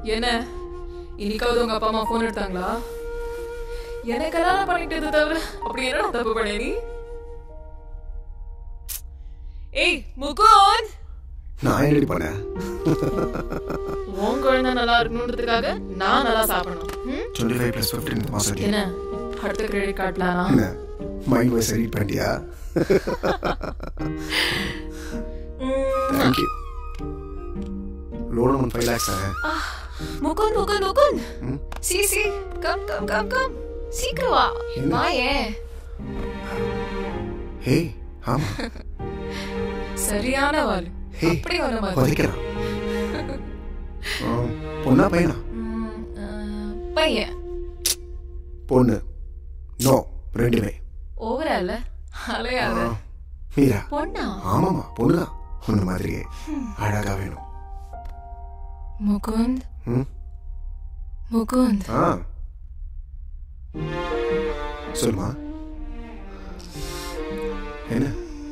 என்ன இன்னைக்காவது உங்க அப்பா அம்மா ஃபோன் எடுத்தாங்களா எனக்கு கல்யாணம் பண்ணிட்டது தவிர அப்படி என்ன தப்பு பண்ண நீ ஏய் முகுந்த் நான் என்னடி பண்ணேன் உன் குழந்தை நல்லா இருக்கணுன்றதுக்காக நான் நல்லா சாப்பிடணும் ம்? டுவெண்ட்டி ஃபைவ் ப்ளஸ் ஃபிஃப்டின் மாதம் என்ன அடுத்த கிரெடிட் கார்டு பிளானா என்ன மைண்ட் வாய்ஸ் ரீட் பண்ணிட்டியா thank you loan amount five lakhs Mukund Mukund Mukund ம்? சி சி கம் கம் கம் கம் சீக்கிரம் வா என்ன? வா ஏன் ஹே ஆமா சரியான வாள் ஹே அப்படி வர மாதிரி வதைக்கிறான் ஆ, பொண்ணா பையனா ம், அஹ், பையன் பொண்ணு நோ ரெண்டுமே ஓவரால அலையாத ஆ, மீரா பொண்ணா ஆமாமா பொண்ணுதான் உன்ன மாதிரியே அழகா வேணும் முகுந்த் ம் முகுந்த் ஆ சொல்லுமா என்ன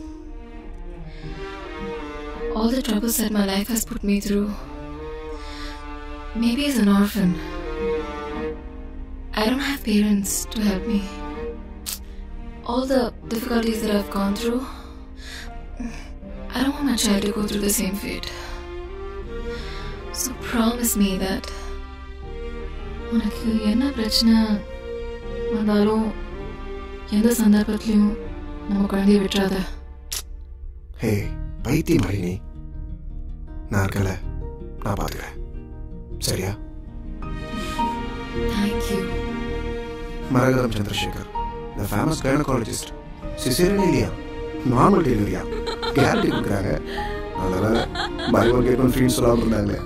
all the troubles that my life has put me through maybe as an orphan I don't have parents to help me all the difficulties that I've gone through I don't want my child to go through the same fate so promise me that உனக்கு என்ன பிரச்சனை வந்தாலும் எந்த சந்தர்ப்பத்திலையும் நம்ம குழந்தைய விட்டுறாத ஹே பைத்தியம் மாதிரி நீ நான் இருக்கல நான் பார்த்துக்கிறேன் சரியா thank you Maragatham Chandrasekhar the famous gynaecologist caesarean இல்லையா நார்மல் டெலிவரியா கேரண்டி கொடுக்குறாங்க நல்ல வேலை பைபிள் கேட்கும் ஃப்ரீன்னு சொல்லாமல் இருந்தாங்களே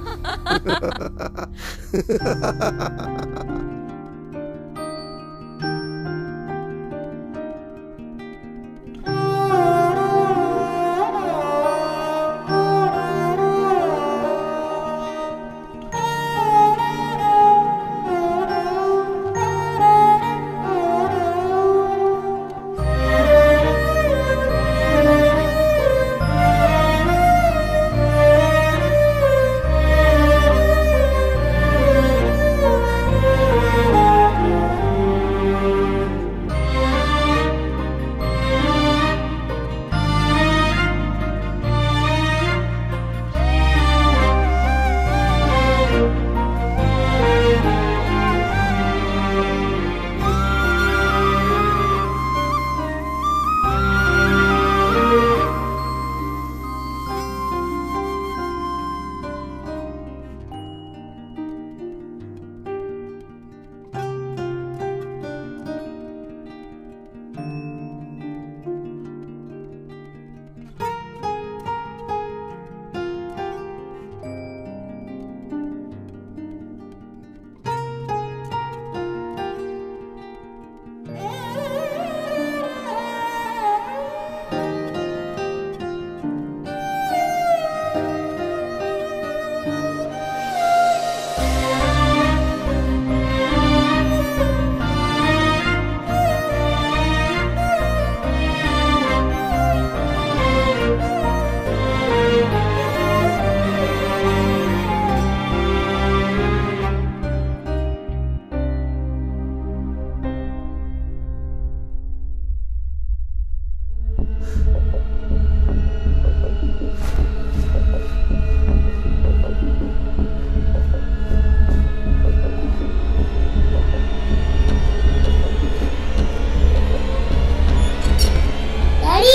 டாடி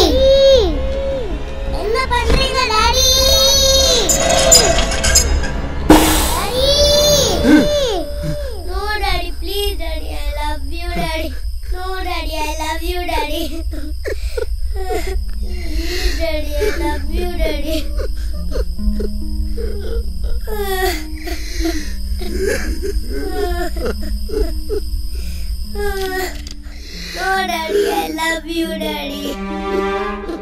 என்ன பண்றீங்க daddy daddy no daddy please daddy I love you daddy no daddy I love you daddy please daddy I love you daddy No, Daddy, I love you, Daddy.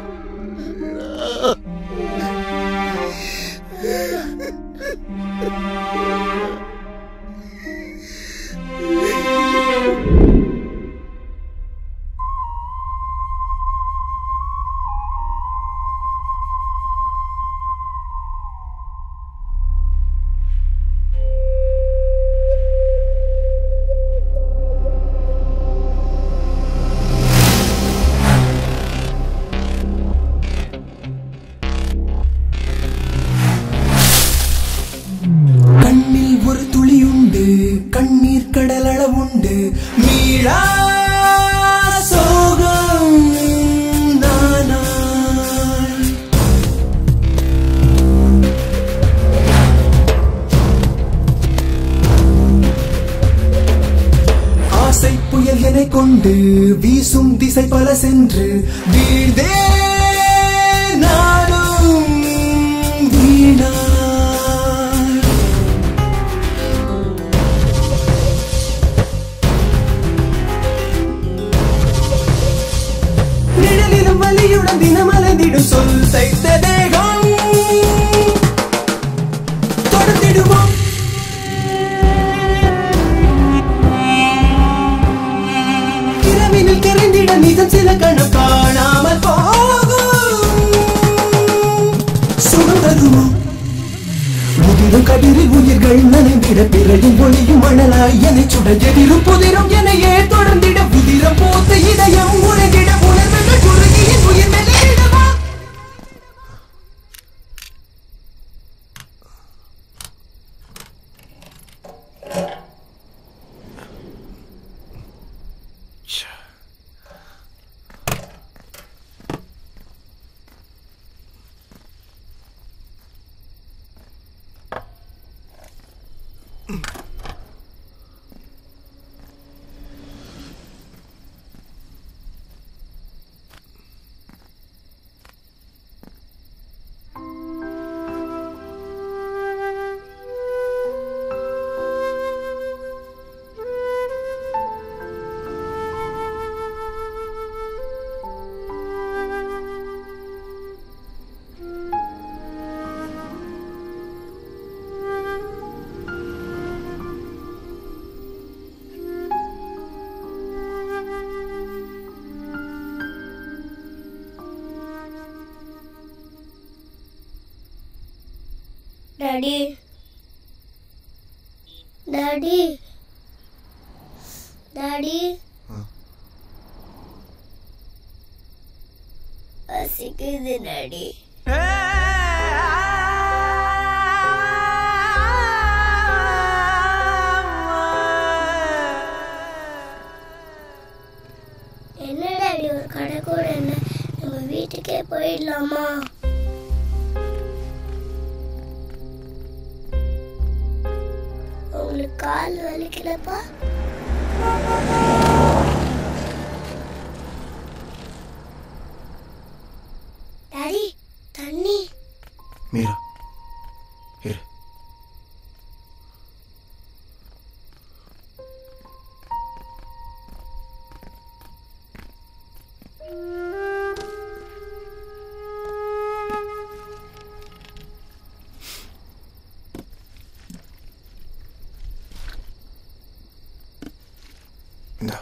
கண்ணீர் கடலளவுண்டு மீளா சோகம் நானாய் ஆசை புயல் என கொண்டு வீசும் திசை பல சென்று வீழ்ந்தே நானும் வீணாய் நிழலிலும் வலியுடன் தினம் அலைந்திடும் சொல் தைத்த தேகம் தொடர்ந்திடுவோம் இரவினில் திரைந்திட நிதம் சில கணம் காணாமல் போகும் சுகம் தருமோ முதிரும் கதிரில் உயிர்கள் நனைந்திட பிறையும் ஒளியும் மணலாய் என்னை சுட எதிரும் புதிரும் என்னையே தொடர்ந்திட புதிரம் போத்த இதயம் உறங்கிட உணர்வுகள் குறுகிய உயிர் மேலிடவா டாடி டாடி டாடி பசிக்குது டாடி என்ன டாடி ஒரு கடை கூட என்ன நம்ம வீட்டுக்கே போயிடலாமா உங்களுக்கு கால் வலிக்கலப்பா டாடி தண்ணி மீரா இரு இந்தா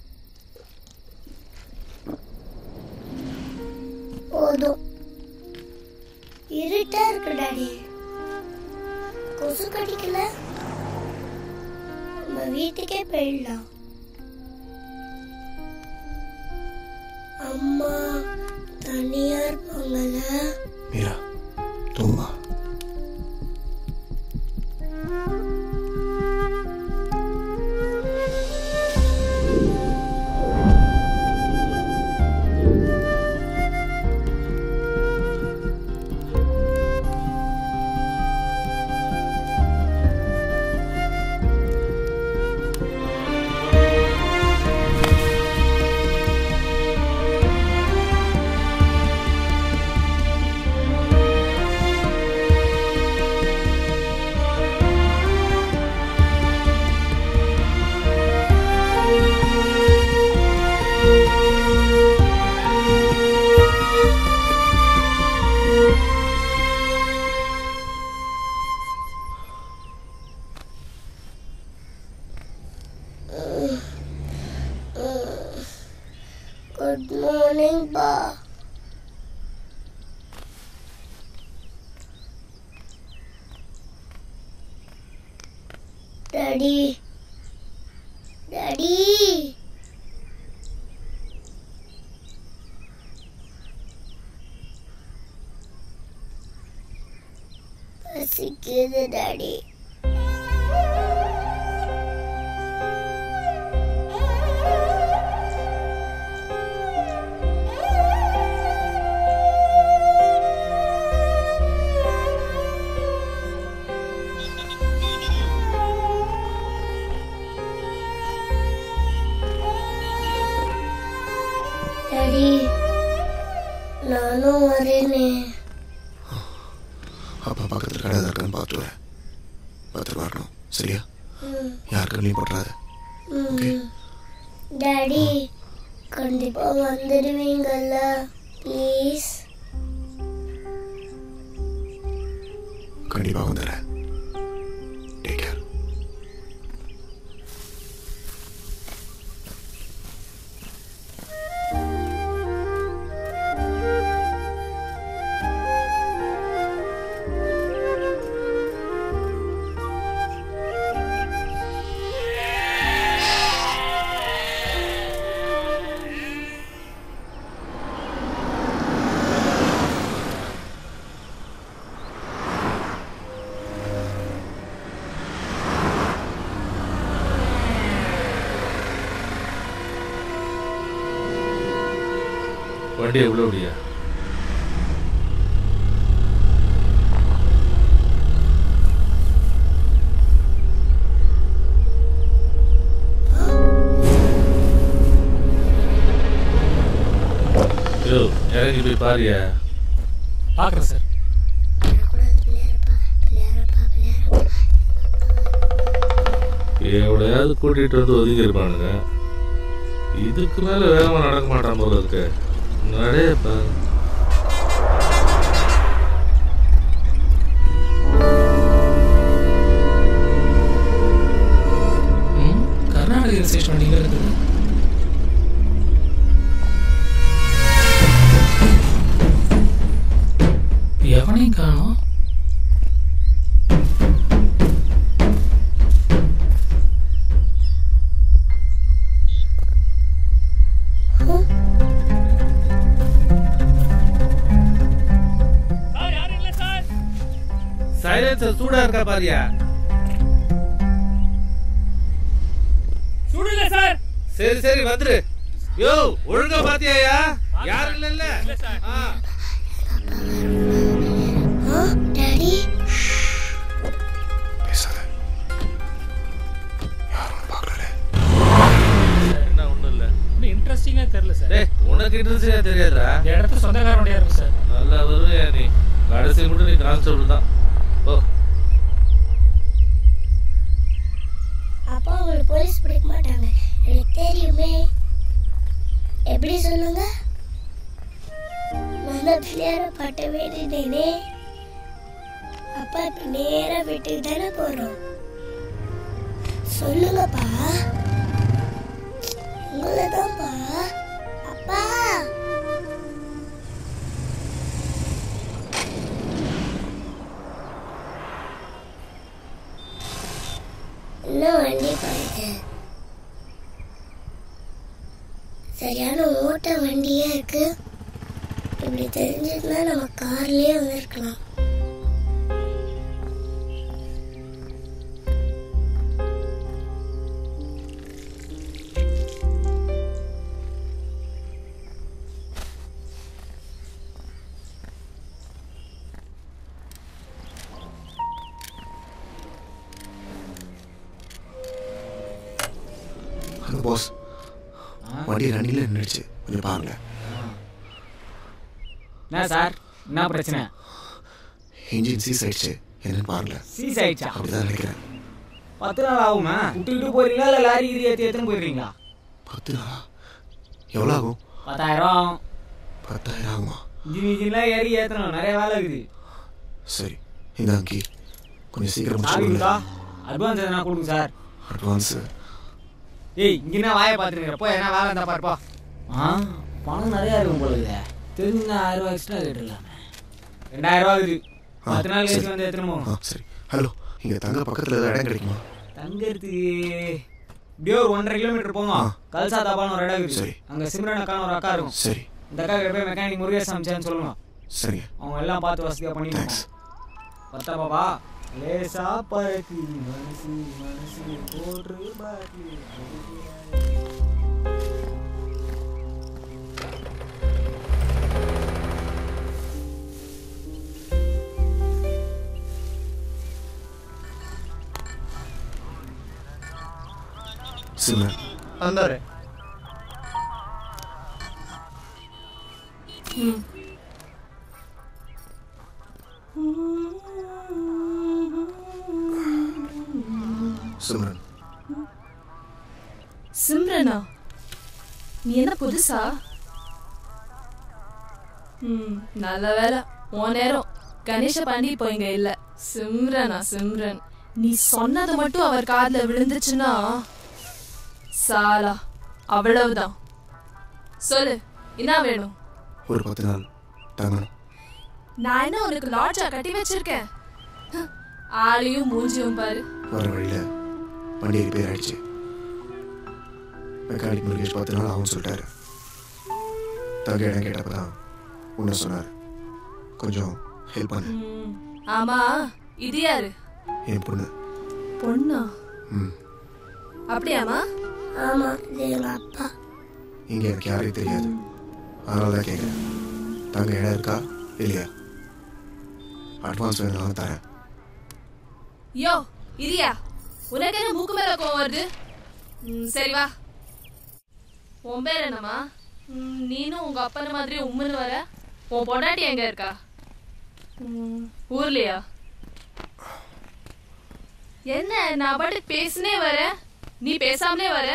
போதும் இருட்டா இருக்கு டாடி கொசு கடிக்கல நம்ம வீட்டுக்கே போயிடலாம் அம்மா தனியா இருப்பாங்கல்ல மீரா தூங்கா குட் மார்னிங் பா டாடி டாடி பசிக்குது டாடி டாடி நானும் வரேனே அப்பா பக்கத்தில் கடை தான் இருக்கான்னு பார்த்து வரேன் பார்த்துட்டு வரணும் சரியா யார் கண்ணையும் போட்டுறாத ஓகே டாடி கண்டிப்பா வந்துடுவீங்கல்ல ப்ளீஸ் கண்டிப்பாக வந்துடுறேன் டேக் கேர் வண்டி எவ்வளோ முடியா யோ இறங்கி போய் பாரியா பார்க்குறேன் சார் எவ்வளையாவது கூட்டிகிட்டு வந்து ஒதுங்கி இருப்பானுங்க இதுக்கு மேலே வேகமாக நடக்க மாட்டான் போல இருக்க நடையப்பா ம் கர்நாடக ஹில் ஸ்டேஷன் வண்டியில் இருக்குது எவனையும் காணோம் சைலன்சர் சூடா இருக்கா பாரியா சுடல சார் சரி சரி வந்துரு யோ ஒழுங்கா பாத்தியாயா யாரும் இல்ல இல்ல ஆ டாடி பேசாத யாரும் பார்க்கல என்ன ஒண்ணும் இல்ல ஒன்றும் இன்ட்ரெஸ்டிங்காக தெரில சார் டேய் உனக்கு இன்ட்ரெஸ்டா தெரியாதுடா இந்த இடத்து சொந்தக்காரனுடைய இருக்கு சார் நல்லா வருவியா நீ கடைசி மட்டும் நீ கான்ஸ்டபிள் தான் ஓ அப்பா உங்களுக்கு போலீஸ் பிடிக்க மாட்டாங்க எனக்கு தெரியுமே எப்படி சொல்லுங்க நான் தான் பிள்ளையார பட்ட வேண்டினேனே அப்பா இப்ப நேரா வீட்டுக்கு தானே போறோம் சொல்லுங்கப்பா உங்களை தான்ப்பா அப்பா இன்னும் வண்டி போயிட்டு சரியான ஓட்ட வண்டியா இருக்கு இப்படி தெரிஞ்சதுன்னா நம்ம கார்லயே வந்திருக்கலாம் ஹலோ பாஸ் வண்டி ரன்னிங்கில் நின்றுச்சு கொஞ்சம் பாருங்களேன் என்ன சார் என்ன பிரச்சனை இன்ஜின் சீஸ் ஆயிடுச்சு என்னன்னு பாருங்களேன் சீஸ் ஆயிடுச்சா அப்படிதான் நினைக்கிறேன் பத்து நாள் ஆகுமா விட்டுக்கிட்டு போறீங்களா இல்லை லாரி இது ஏற்றி ஏற்றுன்னு போயிருக்கீங்களா பத்து நாளா எவ்வளோ ஆகும் பத்தாயிரம் ஆகும் பத்தாயிரம் ஆகுமா இன்ஜின் இன்ஜின்லாம் ஏறி ஏற்றணும் நிறைய வேலை இருக்குது சரி இதான் கீ கொஞ்சம் சீக்கிரம் முடிச்சு சாகுங்களா கொடுங்க அட்வான்ஸ் எதனா கொடுங்க சார் அட்வான்ஸு ஏய் இங்கே என்ன வாயை பார்த்துருக்கிற போ என்ன வேலை இருந்தா பாருப்பா ஆ பணம் நிறையா இருக்கும் போல இருக்குதே தெரிஞ்ச ஆயிரம் ரூபா எக்ஸ்ட்ரா கேட்டுடலாமே ரெண்டாயிரம் ரூபா இருக்குது ஆ, பத்து நாள் சரி. கழிச்சு வந்து எடுத்துன்னு ஆ போகணும் சரி ஹலோ இங்கே தங்க பக்கத்தில் ஏதாவது இடம் கிடைக்குமா தங்கறதுக்கு இப்படியே ஒரு ஒன்றரை கிலோமீட்டர் போங்க ஆ. கல்சா தாபான்னு ஒரு இடம் இருக்குது சரி. அங்கே சிம்ரன் அக்கான ஒரு அக்கா இருக்கும் சரி இந்த அக்கா கிட்ட போய் மெக்கானிக் முருகேஷ் சமைச்சான்னு சொல்லுங்க சரிங்க அவங்க எல்லாம் பார்த்து வசதியாக பண்ணி தேங்க்ஸ் பத்தா பாப்பா லேசா பறக்கு மனசு மனசு போன்று பாக்கு சிம்ரன் ಅಂದವ್ರೆ ம் சிம்ரன் சிம்ரனா நீ என்ன புதுசா ம் நல்ல வேலை உன் நேரம் கணேஷ பாண்டி இப்போ இங்க இல்ல சிம்ரனா சிம்ரன் நீ சொன்னது மட்டும் அவர் காதுல விழுந்துச்சுன்னா சாலா அவ்வளவுதான் சொல்லு என்ன வேணும் ஒரு பத்து நாள் தங்கணும் நான் என்ன உனக்கு லாட்ஜா கட்டி வச்சிருக்கேன் ஹ், ஆளையும் மூஞ்சியும் பாரு வர வழியில் வண்டி ரிப்பேர் ஆயிடுச்சு மெக்கானிக் முருகேஷ் பத்து நாள் ஆகும் சொல்லிட்டாரு தங்க இடம் கேட்டப்ப தான் உன்னை சொன்னார் கொஞ்சம் ஹெல்ப் பண்ணு ம், ஆமா இது யாரு என் பொண்ணு பொண்ணா ம் அப்படியாமா ஆமா இது எங்க அப்பா இங்கே எனக்கு யாரையும் தெரியாது அதனால தான் கேட்குறேன் தங்க இடம் இருக்கா இல்லையா அட்வான்ஸ் வேணும்னாலும் தரேன் யோ இரியா உனக்கு என்ன மூக்கு மேல கோவம் வருது ம், சரி வா உன் பேர் என்னம்மா ம், நீனும் உங்க அப்பன மாதிரி உம்முன்னு வர உன் பொண்டாட்டி எங்க இருக்கா ம், ஊர்லயா என்ன நான் பாட்டுக்கு பேசுனே வர நீ பேசாமலே வர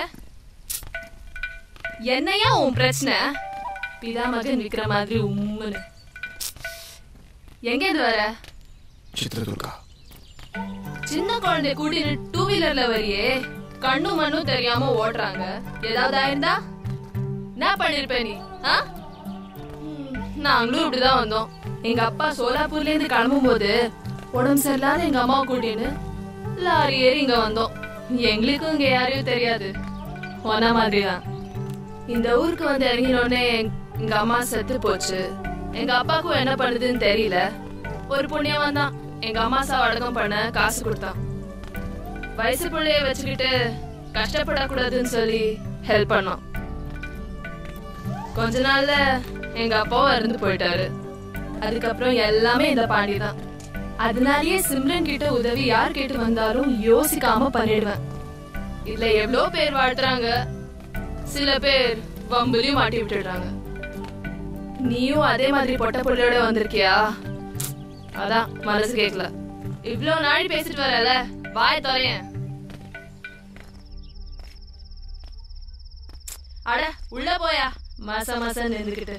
என்னையா உன் பிரச்சனை பிதா மகன் விக்கிற மாதிரி உம்முன்னு எங்க இருந்து வர சித்திரதுர்கா சின்ன குழந்தை கூட்டிட்டு டூ வீலர்ல வரியே கண்ணும் மண்ணும் தெரியாம ஓட்டுறாங்க ஏதாவது ஆயிருந்தா என்ன பண்ணிருப்ப நீ ஆ? ம், நாங்களும் இப்படிதான் வந்தோம் எங்க அப்பா சோலாப்பூர்ல இருந்து கிளம்பும் போது உடம்பு சரியில்லாத எங்க அம்மாவை கூட்டின்னு லாரி ஏறி இங்க வந்தோம் எங்களுக்கும் இங்க யாரையும் தெரியாது ஒன்ன மாதிரிதான் இந்த ஊருக்கு வந்து இறங்கினோடனே எங்க அம்மா செத்து போச்சு எங்க அப்பாவுக்கும் என்ன பண்ணுதுன்னு தெரியல ஒரு புண்ணியவன் தான் எங்க அம்மா சாவை அடக்கம் பண்ண காசு கொடுத்தான் வயசு பிள்ளைய வச்சுக்கிட்டு கஷ்டப்படக்கூடாதுன்னு சொல்லி ஹெல்ப் பண்ணோம் கொஞ்ச நாள்ல எங்க அப்பாவும் இறந்து போயிட்டாரு அதுக்கப்புறம் எல்லாமே இந்த பாண்டி தான் அதனாலயே சிம்ரன் கிட்ட உதவி யார் கேட்டு வந்தாலும் யோசிக்காம பண்ணிடுவேன் இதுல எவ்வளோ பேர் வாழ்த்துறாங்க சில பேர் வம்புலையும் மாட்டி விட்டுடுறாங்க நீயும் அதே மாதிரி பொட்ட புள்ளையோட வந்திருக்கியா அதான் மனசு கேட்கல இவ்ளோ நாளி பேசிட்டு வரல வாய தொலையேன் அட உள்ள போயா மாச மாசம் நின்றுக்கிட்டு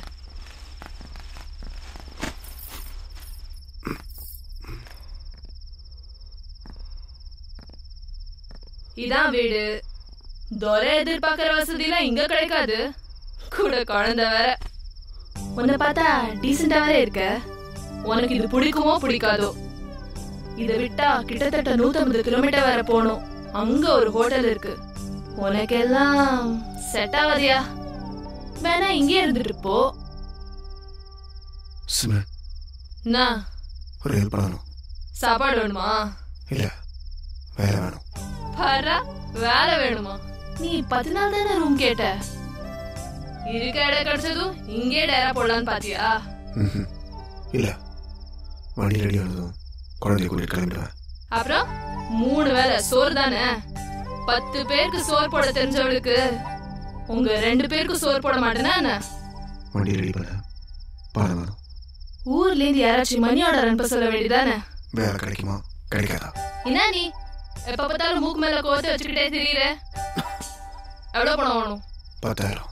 இதான் வீடு துரை எதிர்பார்க்கிற வசதிலாம் இங்க கிடைக்காது கூட குழந்தை வேற உன்னை பார்த்தா டீசெண்டா வேற இருக்க உனக்கு இது பிடிக்குமோ பிடிக்காதோ இதை விட்டா கிட்டத்தட்ட 150 கிலோமீட்டர் வர போகணும் அங்க ஒரு ஹோட்டல் இருக்கு உனக்கெல்லாம் செட் ஆகாதியா வேணா இங்கே இருந்துட்டு போ சிம்ரன் என்ன ஒரு ஹெல்ப் பண்ணணும் சாப்பாடு வேணுமா இல்லை வேலை வேணும் பாரா வேலை வேணுமா நீ பத்து நாள் தானே ரூம் கேட்ட இருக்க இடம் கிடைச்சதும் இங்கே டேரா போடலான்னு பாத்தியா ம்ஹும். இல்லை வண்டி ரெடி ஆனதும் குழந்தைய கூட்டிட்டு கிளம்பிடுவேன் அப்புறம் மூணு வேளை சோறு தானே பத்து பேருக்கு சோறு போட தெரிஞ்சவளுக்கு உங்க ரெண்டு பேருக்கு சோறு போட மாட்டேனா என்ன வண்டி ரெடி பண்ண பணம் வேணும் ஊர்ல இருந்து யாராச்சும் மணி ஆர்டர் அனுப்ப சொல்ல வேண்டியதானே வேலை கிடைக்குமா கிடைக்காதா என்ன நீ எப்ப பார்த்தாலும் மூக்கு மேல கோத்து வச்சுக்கிட்டே திரியுற எவ்வளவு பணம் வேணும் பத்தாயிரம்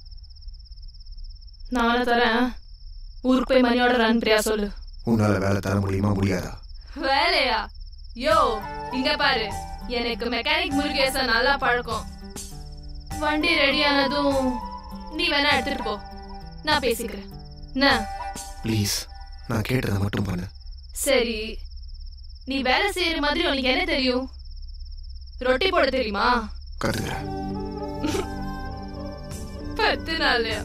நான் வேணா தரேன் ஊருக்கு போய் மணி ஆர்டர் அனுப்புறியா சொல்லு உன்னால வேலை தர முடியுமா முடியாதா வேலையா யோ இங்க பாரு எனக்கு மெக்கானிக் முருகேச நல்லா பழக்கம் வண்டி ரெடி ஆனதும் நீ வேணா எடுத்துட்டு போ நான் பேசிக்கிறேன் என்ன ப்ளீஸ் நான் கேட்டதை மட்டும் பண்ணு சரி நீ வேலை செய்யற மாதிரி உனக்கு என்ன தெரியும் ரொட்டி போட தெரியுமா கத்துக்கிறேன் பத்து நாள்லயா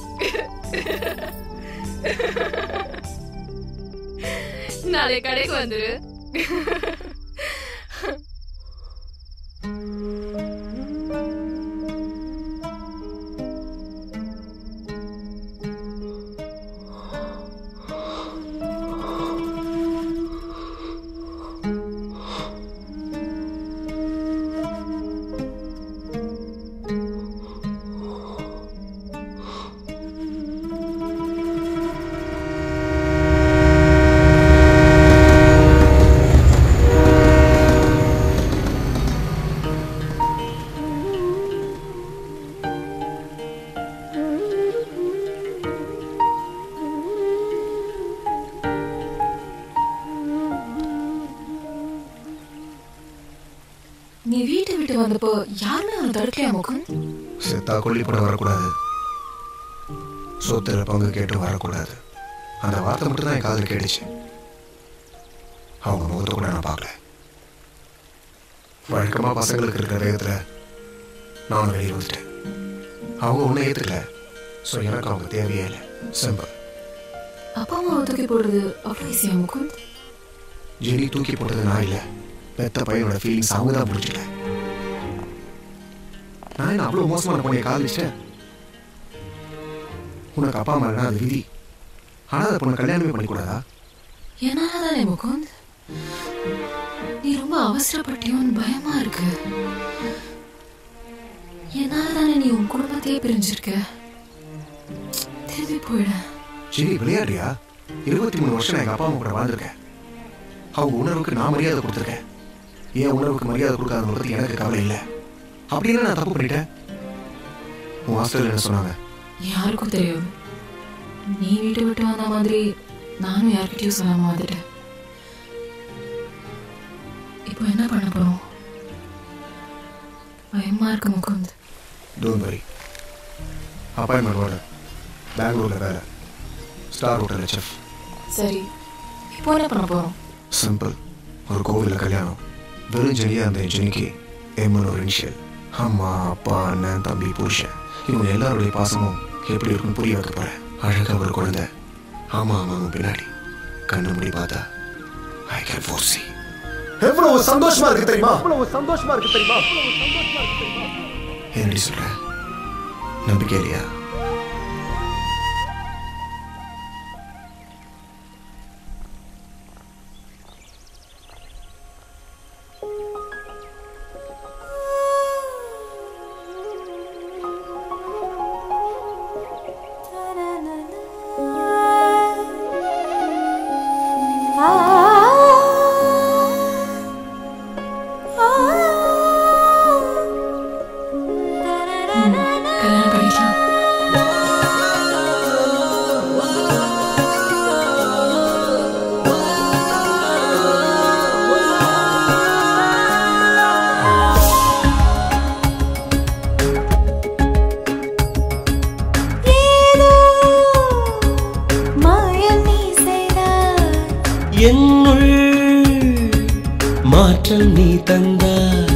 நாளை கடைக்கு வந்துரு தேடிட்டு வந்தப்போ யாருமே அவனை தடுக்கலையா முகுந்த் செத்தா கொல்லி போட வரக்கூடாது சொத்துல பங்கு கேட்டு வரக்கூடாது அந்த வார்த்தை மட்டும் தான் என் காதில் கேட்டுச்சு அவங்க முகத்தை கூட நான் பார்க்கல வழக்கமாக பசங்களுக்கு இருக்கிற வேகத்தில் நானும் வெளியே வந்துட்டேன் அவங்க ஒன்றும் ஏற்றுக்கல ஸோ எனக்கு அவங்க தேவையே இல்லை சிம்பிள் அப்பா அம்மாவை தூக்கி போடுறது அவ்வளோ ஈஸியா முகுந்த் ஜெனி தூக்கி போட்டது நான் இல்லை பெத்த பையனோட ஃபீலிங்ஸ் அவங்க தான் புரிஞ்சுக்கல நான் என்ன அவ்வளோ மோசமான பொண்ணைய காதலிச்சிட்டேன் உனக்கு அப்பா அம்மா இல்லைனா அது விதி ஆனால் அதை பொண்ணை கல்யாணமே பண்ணிக்கூடாதா என்னால தானே முகுந்த் நீ ரொம்ப அவசரப்பட்டியோன்னு பயமா இருக்கு என்னால தானே நீ உன் குடும்பத்தையே பிரிஞ்சிருக்க திரும்பி போயிட ஜெனி விளையாடுறியா இருபத்தி மூணு வருஷம் நான் எங்கள் அப்பா அம்மா கூட வாழ்ந்திருக்கேன் அவங்க உணர்வுக்கு நான் மரியாதை கொடுத்துருக்கேன் என் உணர்வுக்கு மரியாதை கொடுக்காதவங்க பற்றி எனக்கு கவலை இல்லை அப்படின்னு நான் தப்பு பண்ணிட்டேன் உன் ஹாஸ்டலில் என்ன சொன்னாங்க யாருக்கும் தெரியாது நீ வீட்டை விட்டு வந்த மாதிரி நானும் யார்கிட்டயும் சொல்லாம வந்துட்டேன் இப்போ என்ன பண்ண போறோம் பயமா இருக்கு முகுந்த் டோன்ட் வரி அப்பாயின்மெண்ட் ஓட பெங்களூரில் வேலை ஸ்டார் ஹோட்டலில் செஃப் சரி இப்போ என்ன பண்ண போறோம் சிம்பிள் ஒரு கோவிலில் கல்யாணம் வெறும் ஜெனியாக அந்த ஜெனிக்கு எம்னு ஒரு இனிஷியல் அம்மா அப்பா அண்ணன் தம்பி புருஷன் இவங்க எல்லாருடைய பாசமும் எப்படி இருக்குன்னு புரிய வைக்க போகிறேன் அழகாக ஒரு குழந்தை ஆமா ஆமாங்க பின்னாடி கண்ணு முடி பார்த்தா ஐ கேன் ஃபோர் சி எவ்வளவு சந்தோஷமா இருக்கு தெரியுமா எவ்வளவு சந்தோஷமா இருக்கு தெரியுமா என்னடி சொல்ற நம்பிக்கை இல்லையா கல்யாணம் பண்ணிக்கலாம் என்னுள் மாற்றம் நீ தந்தாய்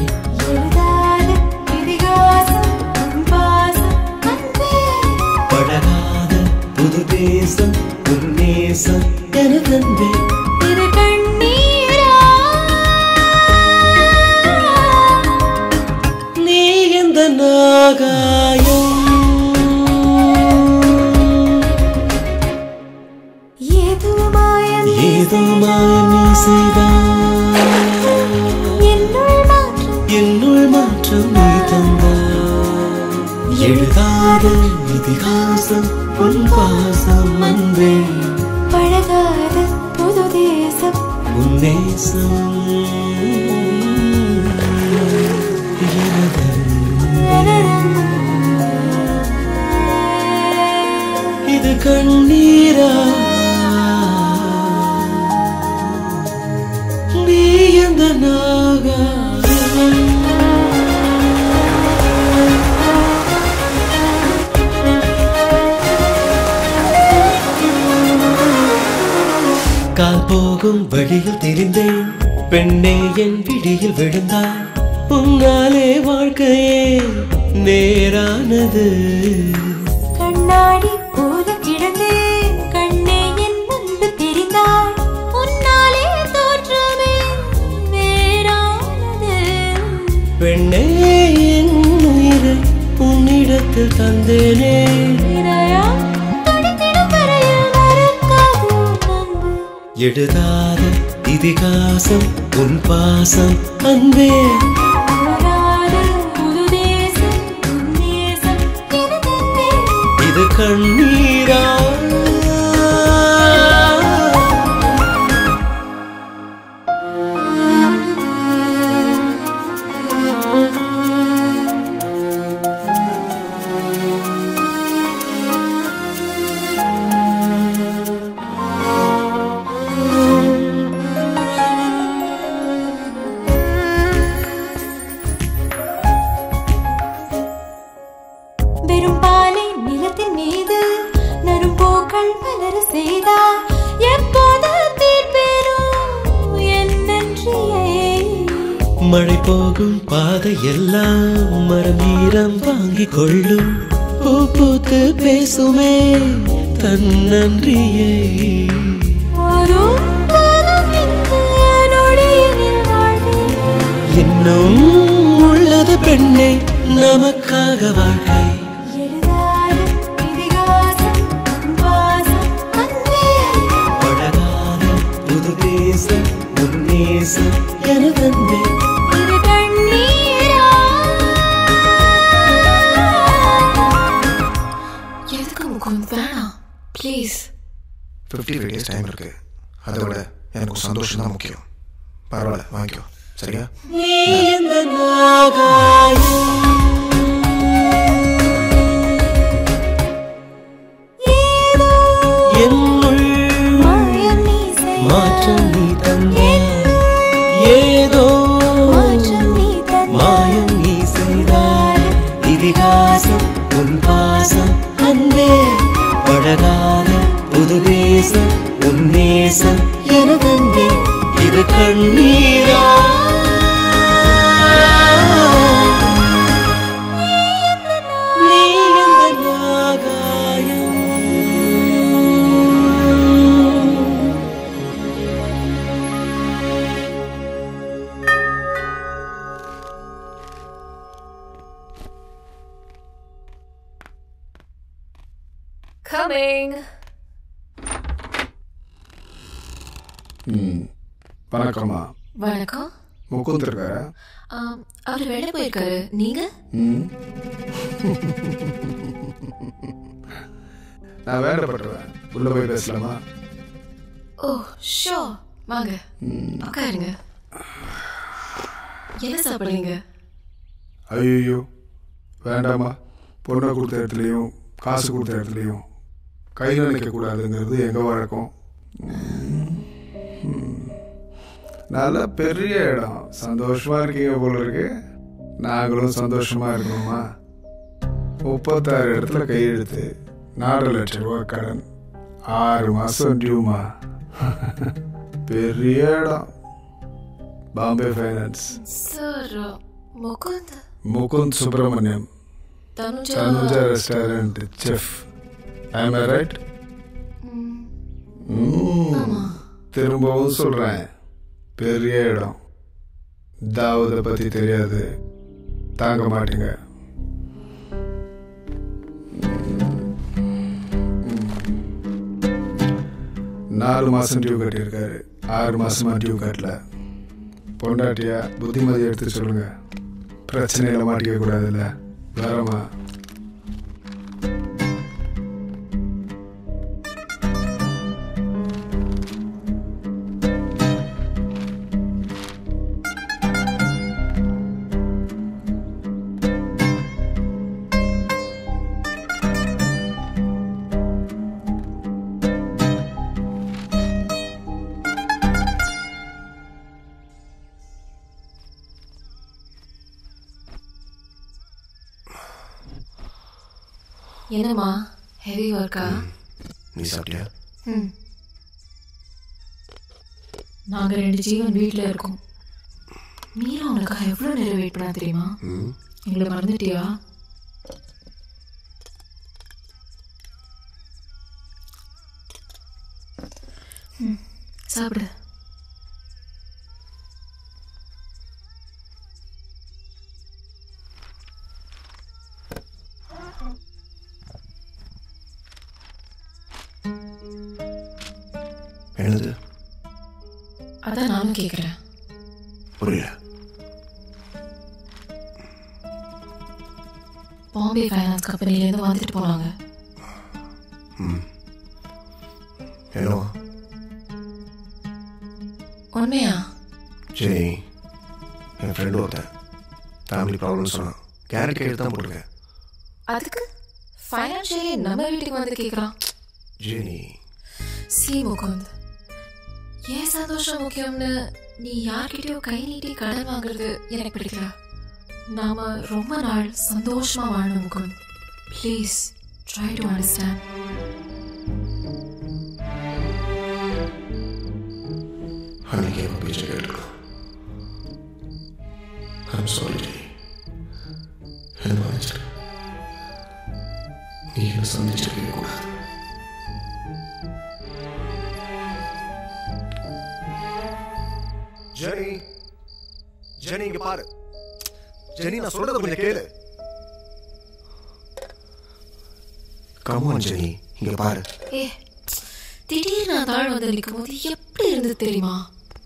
பழகாத புது தேசம் உன் நேசம் என தந்தே நீ எந்த நாகாயம் ஏதோ மாயம் நீ செய்தாய் என்னுள் மாற்றம் நீ தந்தாய் எழுதாத இதிகாசம் உன் பாசம் அன்பே பழகாத புது தேசம் உன் நேசம் இது கண்ணீரா நீ எந்த நாகா கால் போகும் வழியில் தெரிந்தேன் பெண்ணே என் விழியில் விழுந்தாய் உன்னாலே வாழ்க்கையே நேரானது கண்ணாடி போல கிடந்தேன் கண்ணே என் முன்பு தெரிந்தாய் உன்னாலே தோற்றமே வேறானது பெண்ணே என் உயிரை உன்னிடத்தில் தந்தேனே இறையா துடித்திடும் வரையில் மறக்காது அன்பு எழுதாத இதிகாசம் உன் பாசம் அன்பே வராத புது தேசம் உன் நேசம் எனதன்பே இது கண்ணீரா மழை போகும் பாதையெல்லாம் மரம் ஈரம் வாங்கிக் கொள்ளும் பூ பூத்து பேசுமே தன்னன்றியை ஒரு பலம் இந்த நொடியினில் வாழ்வேன். இன்னும் உள்ளது பெண்ணே நமக்காக வாழ்க்கை எழுதாத இதிகாசம், உன் வாசம், அன்பே. பழகாத புது தேசம் உன்னேசம் எனதன்பே இது கண்ணீரா? எதுக்கு முகுந்த் வேணாம் please fifty five days time இருக்கு அதை விட எனக்கு ஒரு சந்தோஷம் தான் முக்கியம் பரவாயில்ல வாங்கிக்கோ சரியா நீ இந்த நாகாயம் ஏதோ என்னுள் மாயம் நீ செய்தாய். மாற்றம் நீ தந்தாய் ஏதோ மாற்றம் நீ தந்தாய். மாயம் நீ செய்தாய் இதிகாசம் உன் பாசம் அன்பே பழகாத புது தேசம் உன் நேசம் எனதன்பே இது கண்ணீரா நீ எந்த நாகாயம் கமிங் ம் வணக்கம்மா வணக்கம் முகுந்த் இருக்காரா ஆம், அவர் வெளில போயிருக்காரு நீங்க ம் நான் வேண்டப்பட்டுருவேன் உள்ள போய் பேசலாமா ஓ ஷோ வாங்க உட்காருங்க என்ன சாப்பிடுறீங்க ஐயோ வேண்டாமா பொண்ணை கொடுத்த இடத்துலையும் காசு கொடுத்த இடத்துலையும் கையில் நிற்கக்கூடாதுங்கிறது எங்கள் வழக்கம் ம். நல்ல பெரிய இடம் சந்தோஷமா இருக்கீங்க போல இருக்கு நாங்களும் சந்தோஷமா இருக்கணுமா முப்பத்தாறு இடத்துல கையெழுத்து நாலு லட்சம் ரூபா கடன் ஆறு மாசம் டியூமா பெரிய இடம் Bombay finance sir Mukund Mukund Subramaniam Tanuja Tanuja restaurant chef I'm right திரும்பவும் சொல்றேன் பெரிய இடம் தாவூதை பத்தி தெரியாது தாங்க மாட்டீங்க நாலு மாசம் டியூ கட்டியிருக்காரு ஆறு மாசமா டியூ கட்டல பொண்டாட்டியா புத்திமதி எடுத்து சொல்லுங்க பிரச்சனையில மாட்டிக்க கூடாதுல்ல வேறமா என்னம்மா ஹெவி ஒர்க்கா நீ சாப்பிட்டியா ம் நாங்க ரெண்டு ஜீவன் வீட்ல இருக்கோம் மீரா உனக்காக எவ்வளவு நேரம் வெயிட் பண்ணா தெரியுமா ம் எங்களை மறந்துட்டியா ம், சாப்பிடு என்னது அதான் நானும் கேட்குறேன் புரியல பாம்பே ஃபைனான்ஸ் கம்பெனிலேருந்து வந்துட்டு போனாங்க ம் என்னவா உண்மையா சரி என் ஃப்ரெண்டு ஒருத்தன் ஃபேமிலி ப்ராப்ளம் சொன்னான் கேரட் கேட்டு தான் போட்டிருக்கேன் அதுக்கு ஃபைனான்ஷியலி நம்ம வீட்டுக்கு வந்து கேட்குறான் ஜெனி சி முகுந்த் ஏன் சந்தோஷம் முக்கியம்னு நீ யார்கிட்டயோ கை நீட்டி கடன் வாங்குறது எனக்கு பிடிக்கல நாம ரொம்ப நாள் சந்தோஷமா வாழணும் Mukund please try to understand அன்னைக்கு அவன் பேச்சை கேட்டுருக்கான் I'm sorry. என்ன மன்னிச்சிரு நீ என்ன சந்திச்சிருக்கவே கூடாது ஜெனி ஜெனி இங்க பாரு ஜெனி நான் சொல்றத கொஞ்சம் கேளு கமான் ஜெனி இங்க பாரு ஏ திடீர்னு நான் தாழ் வந்து நிற்கும் போது எப்படி இருந்தது தெரியுமா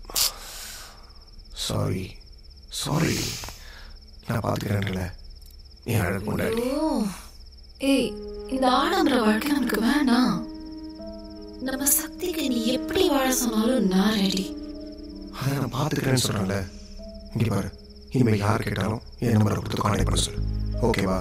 சாரி சாரி நான் பார்த்துக்கிறேன்ல நீ அழகு கொண்டாடி ஓ ஏய் இந்த ஆடம்பர வாழ்க்கை நமக்கு வேண்டாம் நம்ம சக்திக்கு நீ எப்படி வாழ சொன்னாலும் நான் ரெடி அதை நான் பார்த்துக்கிறேன்னு சொல்கிறேன்ல இங்கே பாரு இனிமேல் யார் கேட்டாலும் என் நம்பரை கொடுத்து கான்டாக்ட் பண்ண சொல்லு ஓகேவா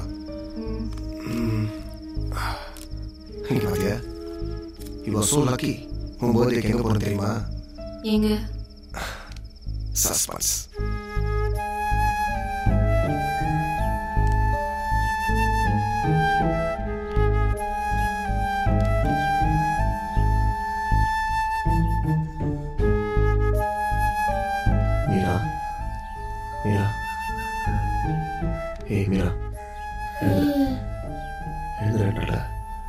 இங்கே பாத்தியா யூ ஆர் ஸோ லக்கி உன் பர்த்டேக்கு எங்கே போகணும் தெரியுமா எங்க சஸ்பென்ஸ் மீரா மீரா ஏய் மீரா எழுதுறேன்ல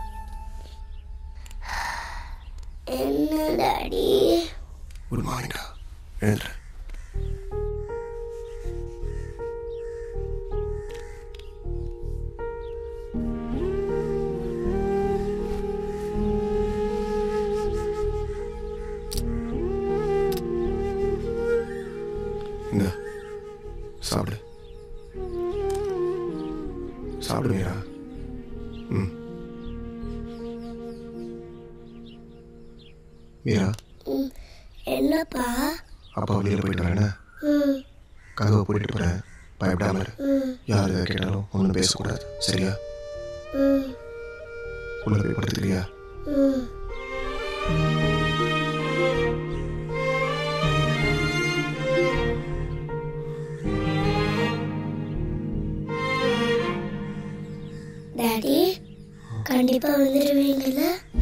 என்ன டாடி குட் மார்னிங்டா எழுதுறேன் இந்த சாப்பிடு சாப்பிடு மீரா ம் மீரா ம், என்னப்பா அப்பா வெளியில் போயிட்டு வரேன் ம் கதவை போட்டுட்டு போகிறேன் பயப்படாம இரு ம் யார் எதை கேட்டாலும் ஒன்றும் பேசக்கூடாது சரியா ம் உள்ள போய் படுத்துக்கிறியா ம் டாடி கண்டிப்பா வந்துடுவீங்கல்ல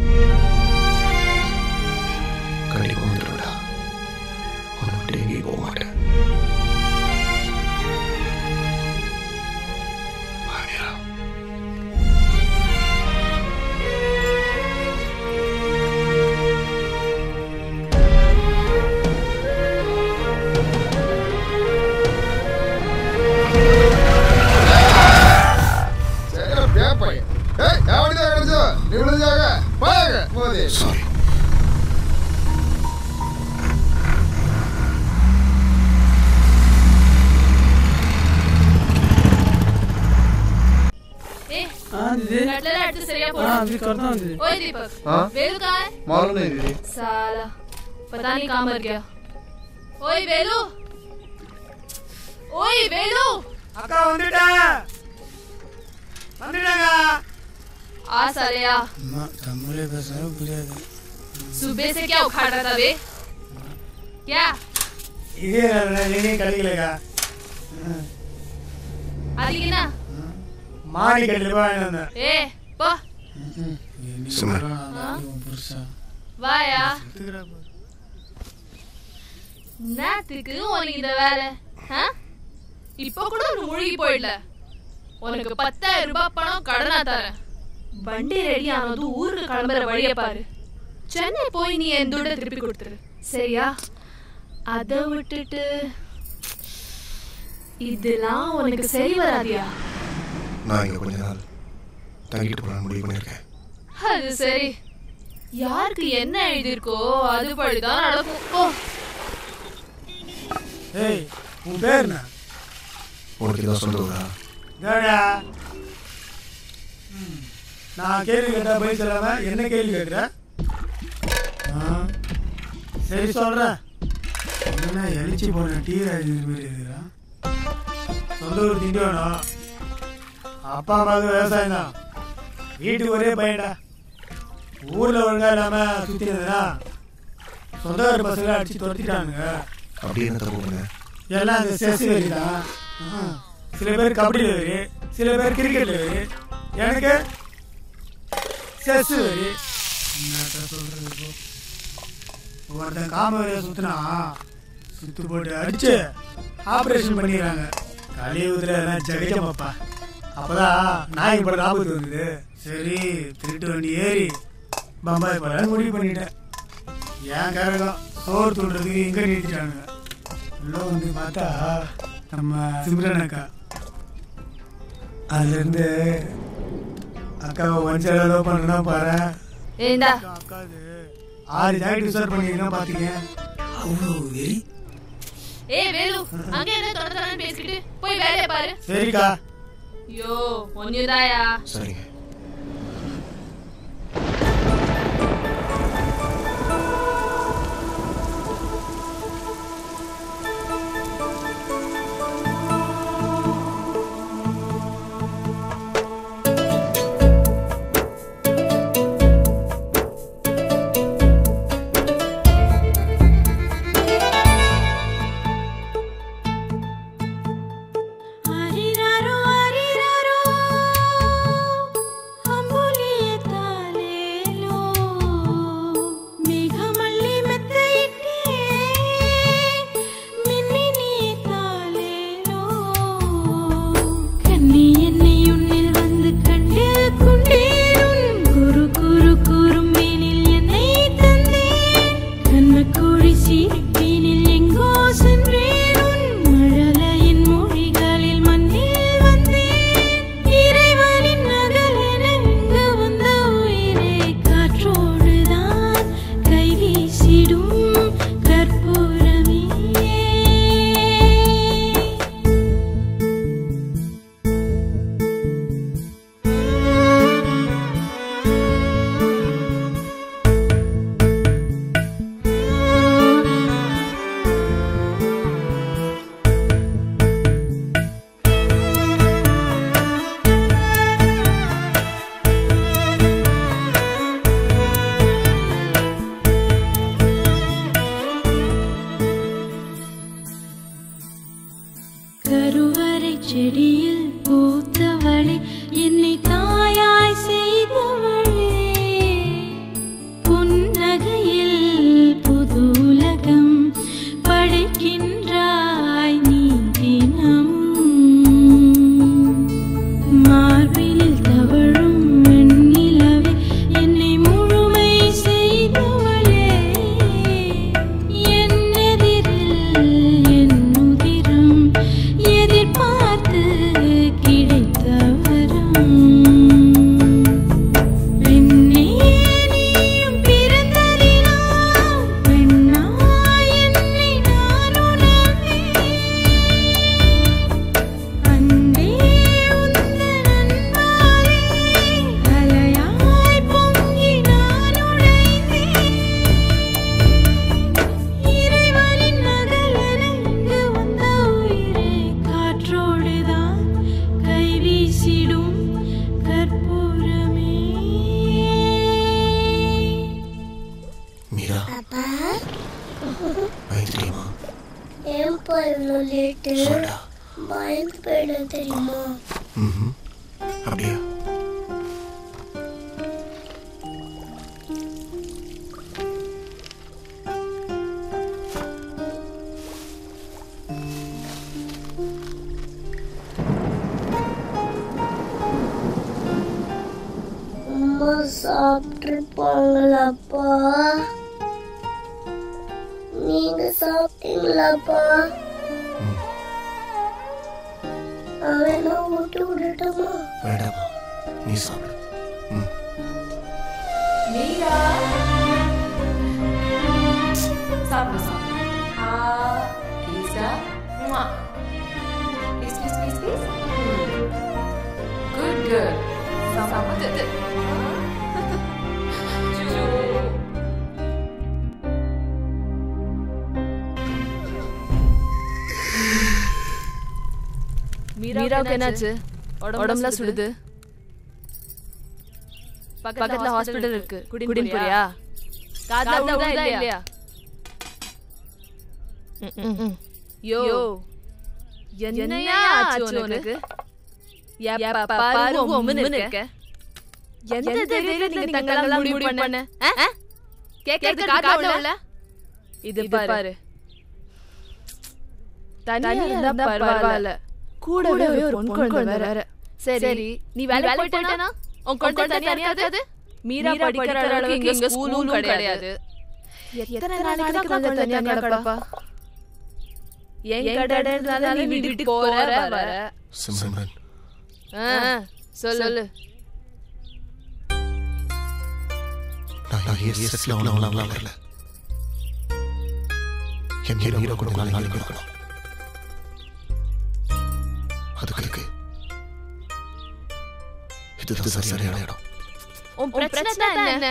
கண்டிப்பாக வந்துடும்டா உன்னை விட்டு எங்கேயும் போக மாட்டேன் வா, மீரா. சாரி ए हाँ दीदी कटलेट அடுத்து சரியா हाँ போடு अभी करता हूँ दीदी ओए दीपक हाँ? वेलू कहाँ है मालूम नहीं दीदी साला पता नहीं कहाँ मर गया ओए वेलू ओए वेलू அக்கா வந்துட்டேன் வந்துட்டேங்க आ साले आ அம்மா தமிழே பேசுறது புரியாது सुबह से क्या उखाड़ रहा था बे क्या இதே எங்கேயும் கிடைக்கலக்கா आदि ना மாடி கட்டில் போய் வாங்கிட்டு வந்தேன் ए போ சுமர் வாயா நேத்துக்கு உனக்கு இந்த வேலை ஆ? இப்ப கூட ஒரு முழுகி போயிடல உனக்கு பத்தாயிரம் ரூபாய் பணம் கடனா தரேன் வண்டி ரெடி ஆனதும் ஊருக்கு கிளம்புற வழிய பாரு சென்னை போய் நீ என் துட திருப்பி கொடுத்துரு சரியா அதை விட்டுட்டு இதெல்லாம் உனக்கு சரி வராதியா நான் இங்கே கொஞ்ச நாள் தங்கிட்டு போகலான்னு முடிவு பண்ணியிருக்கேன் அது சரி யாருக்கு என்ன எழுதியிருக்கோ அது படிதான் நடக்கும் ஓ ஏய் உன் பேர் என்ன உனக்கு இதான் சொந்த ஊரா கேடா ம். நான் கேள்வி கேட்டா பதில் சொல்லாம என்ன கேள்வி கேட்குற ஆ, சரி சொல்றேன் என்ன எழுச்சி போன டீ ராஜ் மாதிரி இருக்கிறான் சொந்த ஊர் திண்டிவனம் அப்பா அம்மாவுக்கு விவசாயம் தான் வீட்டுக்கு ஒரே பையன்டா ஊர்ல ஒழுங்கா இல்லாம சுத்தி இருந்ததுனா சொந்தக்கார பசங்களை அடிச்சு துரத்திட்டானுங்க அப்படி என்ன தப்பு பண்ண எல்லாம் அந்த செஸ் வெறி தான் ஆ. சில பேர் கபடியில் வெறி சில பேர் கிரிக்கெட்ல வெறி எனக்கு செஸ் வெறி என்னத்த சொல்றது இப்போ ஒருத்தன் காம வரைய சுத்தினா சுத்து போட்டு அடிச்சு ஆப்ரேஷன் பண்ணிடுறாங்க கலியுகத்தில் எல்லாம் ஜெகஜமாப்பா அப்பதான் நாய் படம் ஞாபகத்துக்கு வந்தது சரி திருட்டு வண்டி ஏறி பம்பாய் போல முடிவு பண்ணிட்டேன் ஏன் கரகம் சோறு துண்டுறதுக்கு எங்க நிறுத்திட்டானுங்க உள்ள வந்து பார்த்தா நம்ம சிம்ரன் அக்கா அதுலேருந்து அக்காவை ஒன்சைடாக லவ் பண்ணுறா பாரு ஏண்டா அக்காது ஆறு ஜாக்கெட் யூஸ் பண்ணிங்கன்னா பார்த்தீங்க அவ்வளோ வெறி ஏய் வேலு அங்க என்ன தொட தொட பேசிக்கிட்டு போய் வேலைய பாரு சரிக்கா ஐயோ ஒன்னுதாயா சரிங்க அரிராரோ அரிராரோ அம்புலிய தாலேலோ மேகமல்லி மெத்தையிட்டே மின்மினி தாலேலோ கண்ணி என்னை உன்னில் வந்து கண்டு கொண்டேன் குரு குரு குறும்பேனில் என்னை தந்தேன் கண்ணக்குழி சிரிப்பினில் எங்கோ சென்றேன் உன் மழலையின் மொழிகளில் மண்ணில் வந்தேன் இறைவனின் நகலென இங்கு வந்த உயிரே காற்றோடுதான் கை வீசிடும் கற்பூரமே கருவறை செடியில் பூத்தவளே என்னை தாயாய் செய்தவளே புன்னகையில் புது உலகம் படைக்கின்றாய் நீ தினமும் மார்பினில் தவழும் வெண்ணிலவே என்னை முழுமை செய்தவளே என் எதிரில் என் உதிரம் எதிர்பார்த்து கிடைத்த வரம் பெண்ணே நீயும் பிறந்ததினால் பெண்ணாய் என்னை நான் உணர்ந்தேன் அன்பே உந்தன் அன்பாலே அலையாய் பொங்கி நான் உடைந்தேன் இறைவனின் நகலென இங்கு வந்த உயிரே காற்றோடுதான் கை வீசிடும் கற்பூரமே மீரா அப்பா பயந்துட்டியமா ஏன்பா இவ்வளோ லேட்டு சொல்டா பயந்து போயிட தெரியுமா ம் அப்படியா அம்மா சாப்பிட்டுருப்பாங்களாப்பா நீங்க சாப்பிட்டீங்களாப்பா அவனா விட்டு விடட்டுமா வேண்டாமா நீ சாப்பிடு ம் மீரா சாப்பிடு சாப்பிடு ஆ ஈஸ்டா ம்மா please please please please good good சாப்பிடு ஜூ மீராவுக்கு என்னாச்சு உடம்புலாம் சுடுது பக்கத்துல ஹாஸ்பிடல் இருக்கு குடின் போறியா காதுல விழுதா இல்லையா ம், ம். யோ என்னையா ஆச்சு உனக்கு எப்ப பாரு உம்முன்னு இருக்க எந்த தைரியத்துல நீங்க தங்கலாம் முடிவு பண்ண ஆ? கேட்கறது காதுல இல்ல இது பாரு தனியா இருந்தா பரவாயில்ல கூடவே ஒரு பொன் குழந்தை வேற சரி நீ வேலை போயிட்டேனா உன் குழந்தை தனியா இருக்காது மீரா படிக்கிற அளவுக்கு இங்க ஸ்கூலும் கிடையாது எத்தனை நாளைக்கு தான் குழந்தை தனியா கிடப்பா என் கடனால நீ வீட்டுக்கு போற வர சிம்ரன் ஆ, சொல்லு நான் நான் ஏன் செட்டில் ஆகலாம் வரல என் ஹீரோ ஹீரோ கொஞ்ச நாள் நாளைக்கு இருக்கணும் அதுக்கு அதுக்கு இதுதான் சரியான இடம் உன் பிரச்சனை தான் என்ன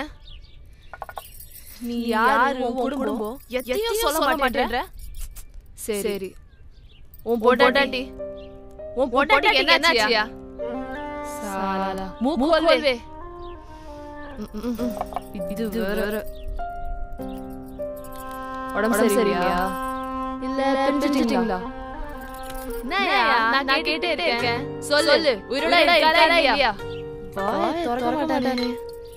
நீ யாரு உன் குடும்பம் எத்தையும் சொல்ல மாட்டேன்ற சரி உன் பொண்டாட்டி உன் பொண்டாட்டி என்னாச்சியா சாலா மூக்கோல்வே இது வேற உடம்பு சரியில்லையா இல்ல பிரிஞ்சிட்டீங்களா என்னய்யா, நான் கேட்டே இருக்கேன் சொல்லு உயிரோட இருக்காளா இல்லையா வாயை திறக்க மாட்டானே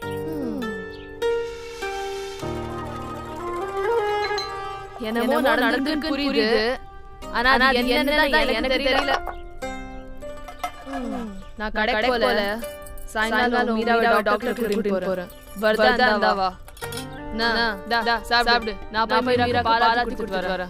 என்னமோ நடந்திருக்கு புரியுது ஆனா அது என்னன்னு எனக்கு தெரியல ம், நான் கடை போல சாயங்காலம் மீராவை டாக்டர் கூட்டிட்டு போறேன் வருதா இருந்தாவா நான் தா தா சாப்பிடு நான் போய் மீரா பாலா கொடுத்துட்டு வரேன்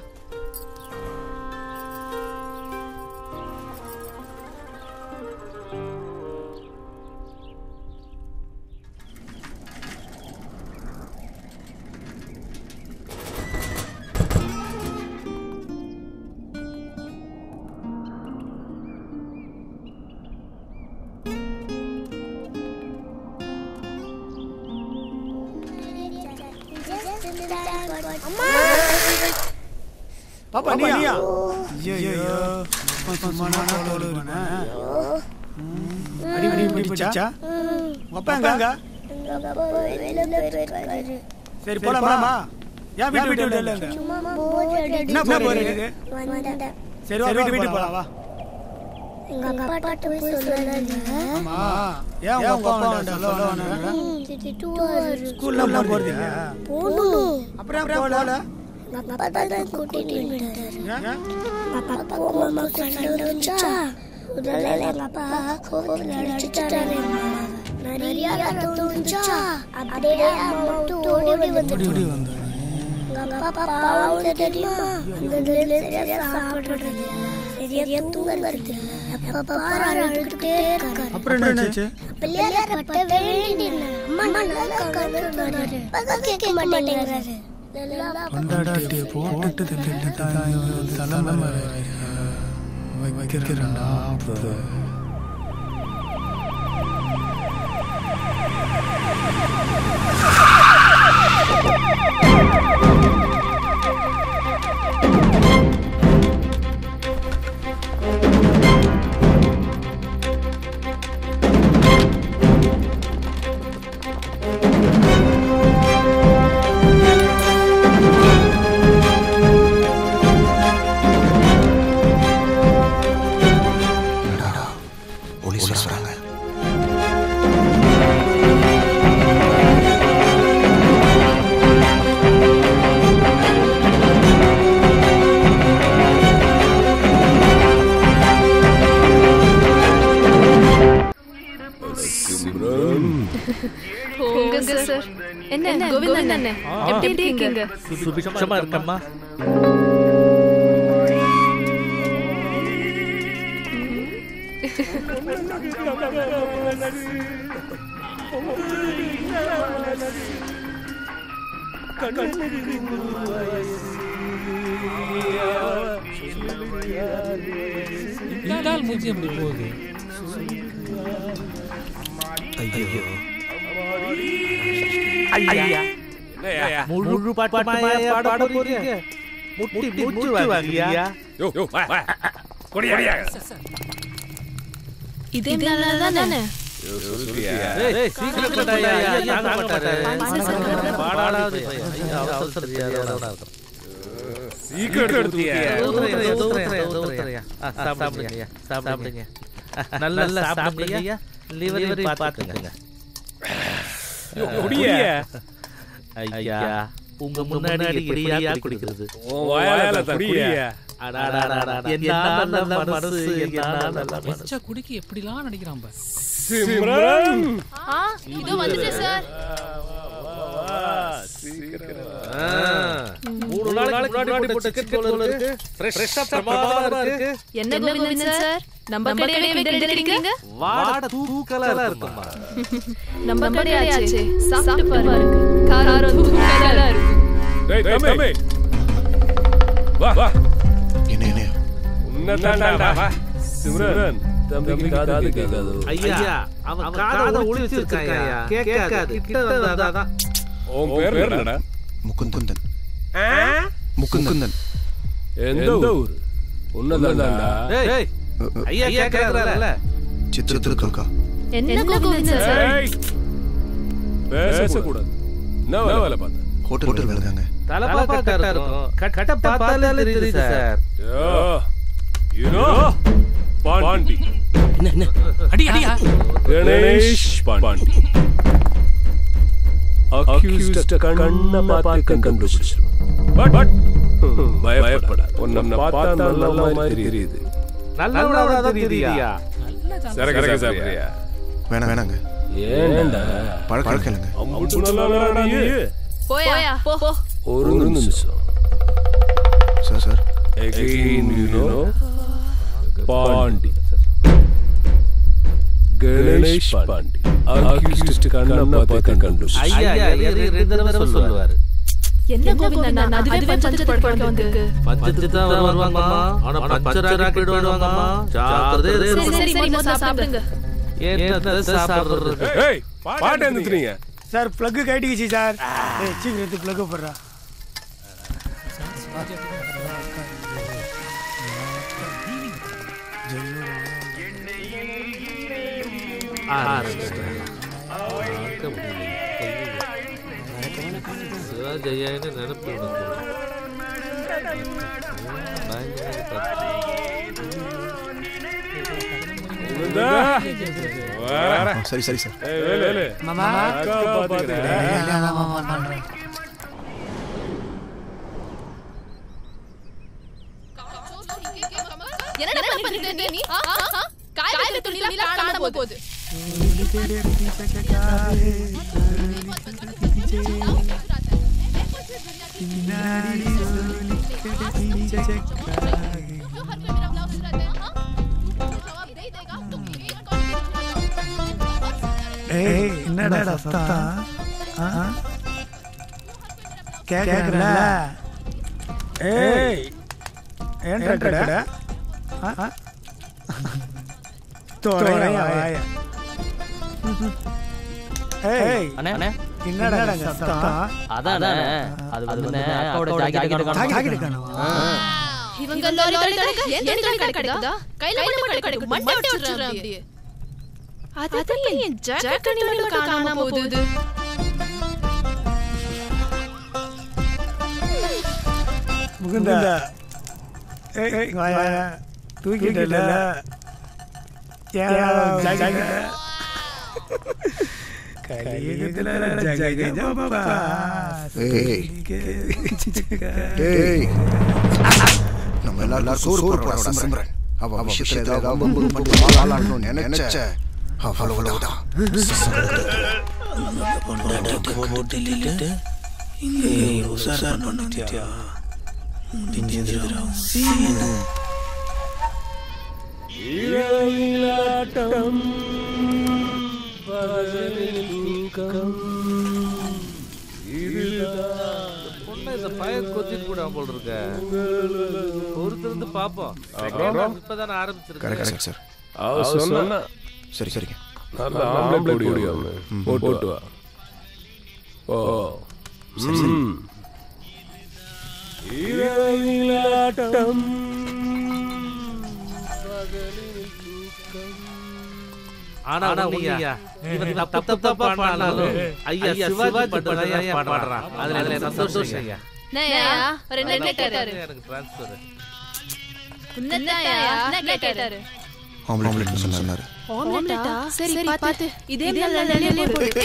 பாப்பா நீயா ஐயோ சும்மா நான் ஓடுறேன் அடி அடி பிடிச்சா அப்பா எங்க சரி போலாமா ஏன் வீட்டு விட்டு விட்டு இல்லைங்க என்ன போர் அடிக்குது சரி வா வீட்டு வீட்டு போலாம் வா எங்க அப்பாட்ட போய் சொல்லாதீங்க ஆமா ஏன் உங்க அப்பா வேண்டாம் சொல்ல வேணாம் திட்டுவாரு ஸ்கூல்ல எல்லாம் போறது இல்லையா போகணும் அப்புறம் ஏன் போல எங்க அப்பா தான் கூட்டிட்டு வந்துட்டாரு ஏன்? அப்பா அம்மா சண்டை வந்துச்சா முதல்ல எங்க அப்பா கோபத்துல அடிச்சுட்டாரு எங்க அம்மாவை. நிறைய ரத்தம் வந்துச்சா அப்படியே அம்மா விட்டு ஓடி வந்துட்டு எங்க அப்பா பாவம் தெரியுமா அந்த இதுல சரியா சாப்பிடுறது இல்ல. சரியா தூங்குறது இல்ல. எப்ப பாரு அழுதுகிட்டே இருக்காரு அப்புறம் என்னாச்சு பிள்ளையார பட்ட வேண்டின அம்மா நல்லா இருக்காரு பக்கம் கேட்க மாட்டேங்கிறாரு கொண்டாட்டி போட்டுட்டு தலைமை வைக்கிறேன்டா போலீஸ் வராங்க போங்க சார் என்ன கோவிந்தன் அண்ணே எப்படி இருக்கீங்க சுபிக்ஷமா இருக்கம்மா இந்த ஆள் மூஞ்சி எப்படி போகுது ஐயோ ஐயா முழு பாட்டுமாயா பாட போறீங்க முட்டி மூச்சு வாங்கியா இதே நல்லா தானே ஏய் சீக்கிரம் கொண்டாயா ஐயா தாங்க மாட்டாரு பாடாடாது ஐயா அவசரத்தியா இருக்கும் சீக்கிரம் எடுத்துட்டியா? சாப்பிடுங்க சாப்பிடுங்க நல்லா சாப்பிடுங்க லிவரி பார்த்துக்கங்க குடிய. ஐயா உங்க முன்னாடி எப்படியா குடிக்கிறது உன் வாயால தான் குடிய. என்ன நல்ல மனசு என்ன நல்ல மனசு எச்ச குடிக்கு எப்படிலாம் நடிக்கிறான் பாரு சிம்ரன் ஆ இதோ வந்துட்டேன் சார் ஆ, மூணு நாளைக்கு முன்னாடி போட்ட சிக்கன் போல இருக்கு ஃப்ரெஷ்ஷா பிரமாதமா இருக்கு என்ன கோவிந்தன் சார் நம்ம கடையிலே விட்டு எடுக்கிறீங்க வாட தூக்கலா இருக்குமா நம்ம கடையாச்சே சாப்பிட்டு பாருங்க காரம் தூக்கலா இருக்கு டேய் தம்பி வா வா என்ன என்ன உன்னதான்டா வா சிம்ரன் தம்பிக்கு காது கேட்காது ஐயா அவன் காதை ஒளிச்சு வச்சிருக்காயா கேட்காது கிட்ட வந்தாதான் உன் பேர் என்னடா முகுந்தன் முகுந்தன் எந்த ஊர் உன்னதான்டா ஏய் ஐயா கேக்குறாருல சித்திரத்துருக்கா என்ன கோவிந்தன் சார் ஏய் பேசக்கூடாது என்ன வேலை பார்த்த ஹோட்டல் ஹோட்டல் வேலை தாங்க தலை கட்டா இருக்கும் கட்ட பார்த்தாலே தெரியுது சார் யோ யூனோ பாண்டி அடி அடியா கணேஷ் பாண்டி அக்யூஸ்ட் கண்ண பார்த்து கண்டுபிடிச்சிருவேன் பட் பட் பயப்பட உன்னை பார்த்தா நல்ல மாதிரி தெரியுது நல்லவனா தான் தெரியுதியா சரக்கு சாப்பிடுறியா வேணாம் வேணாங்க ஏன்டா பழக்கம் பழக்கம் இல்லைங்க அம்புட்டு நல்லவனா நீ போயா போ போ ஒரு நிமிஷம் sir sir Again, you know, Pandi Ganesh Pandi accused கண்ண பார்த்து கண்டுபிடிச்சு ஐயா ஐயா ரெண்டு தடவை சொல்லுவாரு என்ன கோவிந்தன் நான் அதுவே பஞ்சத்து படுக்க வந்திருக்கு பஞ்சத்து தான் வருவாங்கம்மா ஆனா பஞ்சராக்கி போயிடுவாங்கம்மா ஜாக்கிரதை சரி சரி முதல்ல சாப்பிடுங்க ஏன் சாப்பிடுறது ஏய் பாட்டு எந்திரிங்க சார் பிளக்கு கட்டிக்கிச்சு சார் ஏய் சீக்கிரம் எடுத்து பிளக்கு போடுறா சிவாஜய்யான்னு நினைப்பு எனக்கு. பயங்கர பத்து. வாடா. ஆ, சரி சரி சார் ஏய், வேலு, வேலு. மாமா அக்காவை பாத்துக்கிறேன். மாமா பண்றேன் என்ன பண்ணிட்டு இருக்க நீ ஆ, ஆ, ஆ? காய்கறி துணிலாம் காணாம போகுது ஏய் என்னடா சத்தம் ஆ? கேக்குறல ஏய் ஏன்டா கடை தோரையா வாய ஏய் அண்ணே என்னடா சத்தம் அதானே அது வந்து அக்காவோட ஜாக்கெட் ஜாக்கெட் காணுமா இவங்க லாரி தடுக்க என் துணி கிடைக்குதா கையில மட்டும் கிடைக்கும் மண்டை உடைச்சிடுறேன் அப்படியே அதெல்லாம் என் ஜாக்கெட் துணி மட்டும் காணாம போகுது முகுந்தா ஏய் ஏய் இங்க வாயா தூக்கிட்டல ஏன் ஜாக்கெட் கலியுகத்துல ஜாக்கெட் பாபா ஏய். டேய் நம்ம எல்லாரும் சோறு போடுறோட சிம்ரன் அவ விஷயத்துல ஏதாவது வம்பு பண்ணி வாழாடணும்னு நினைச்ச அவ்வளவுதான் இரவிலாட்டம் பகலில் தூக்கம் இதுதான் பொண்ணை இந்த பையன் கொத்திட்டு கூட போல் இருக்க பொறுத்திருந்து பாப்போம் அப்புறம்? இப்பதானே ஆரம்பிச்சிருக்கு கரெக்ட் கரெக்ட் சார் அவ சொன்னா சரி சரிங்க நல்ல ஆம்பளை கூடி அவன் போட்டு வா ஓ ம். இரவிலாட்டம் ஆனா உண்மையா இவன் தப்பு தப்பு தப்பா பாடினாலும் ஐயா சிவாஜி பண்றதா ஏன் பாடுறான் அதுல எனக்கு சந்தோஷம் ஐயா நயா ஒரு என்ன கேட்டாரு எனக்கு டிரான்ஸ்ஃபர் உன்னதாயா என்ன கேட்டாரு ஆம்லெட் சொன்னாரு ஆம்லெட்டா சரி பாத்து இதே நல்ல நல்ல போடு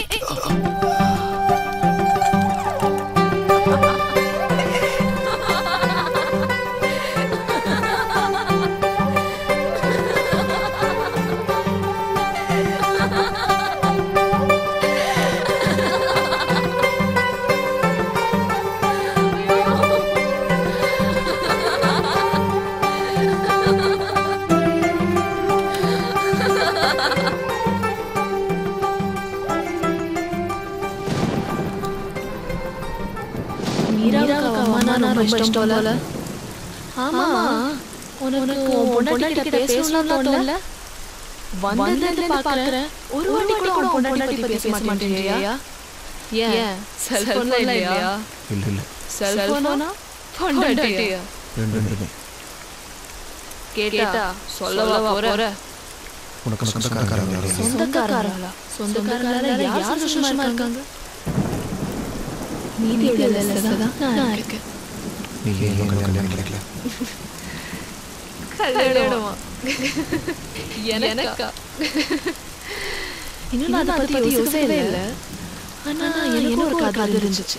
ரொம்ப இஷ்டம் போல ஆமா உனக்கு உன் பொண்டாட்டி கிட்ட பேசணும்லாம் தோணல வந்ததுல இருந்து பாக்குறேன் ஒரு வாட்டி கூட உன் பொண்டாட்டி பத்தி பேச மாட்டேங்கிறியா ஏன் செல்போன்ல இல்லையா இல்லை இல்லை செல்போனா பொண்டாட்டியா ரெண்டு ரெண்டுமே கேட்டா சொல்லவா போற உனக்கு சொந்தக்காரங்க யாரும் இல்லையா? சொந்தக்காரங்களா சொந்தக்காரங்களா யார் சந்தோஷமா இருக்காங்க நீதியோட லிஸ்ட்ல தான் நான் இருக்கேன் நீ ஏன் இன்னும் கல்யாணம் கிடைக்கல கல்யாணமா எனக்கா இன்னும் நான் அதை பத்தி யோசிக்கவே இல்லை ஆனா எனக்கு ஒரு கதை இருந்துச்சு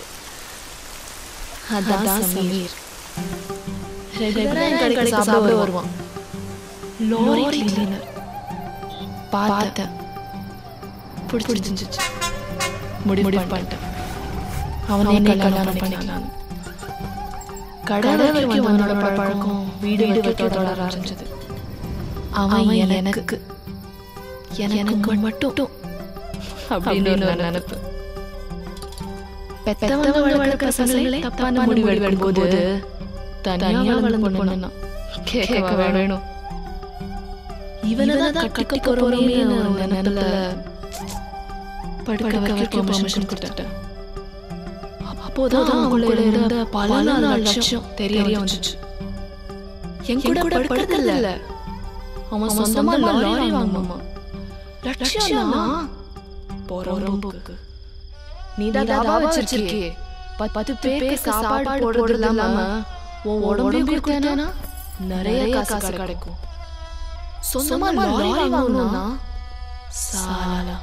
அதான் சமீர் ரெகுலரா என் கடைக்கு சாப்பிட வருவான் லோரி கிளீனர் பார்த்தேன் பிடிச்சிருந்துச்சு முடிவு பண்ணிட்டேன் அவனே கல்யாணம் பண்ணிக்கலாம் கடை வரைக்கும் அவனோட பழக்கம் வீடு வரைக்கும் தொடர ஆரம்பிச்சது அவன் எனக்கு எனக்கு மட்டும் அப்படின்னு ஒரு நினைப்பு பெத்தவங்க வளர்க்குற பசங்களே தப்பான முடிவு எடுக்கும்போது தனியா வளர்ந்து பொண்ணுன்னா கேட்க வேணும் இவனை தான் கட்டிக்க போறோமேன்னு ஒரு நினைப்புல படுக்க வரைக்கும் பெர்மிஷன் கொடுத்துட்டேன் அப்போதான் அவங்களுக்குள்ள இருந்த பல நாள் லட்சியம் தெரிய வந்துச்சு என் கூட படுக்கிறது இல்ல அவன் சொந்தமா லாரி வாங்குமா லட்சியம்னா பொறம்போக்கு நீ தான் தாவா வச்சிருக்கியே பத்து பேருக்கு சாப்பாடு போடுறது இல்லாம உன் உடம்பையும் கொடுத்தேனா நிறைய காசு கிடைக்கும் சொந்தமா லாரி வாங்கணும்னா சாலா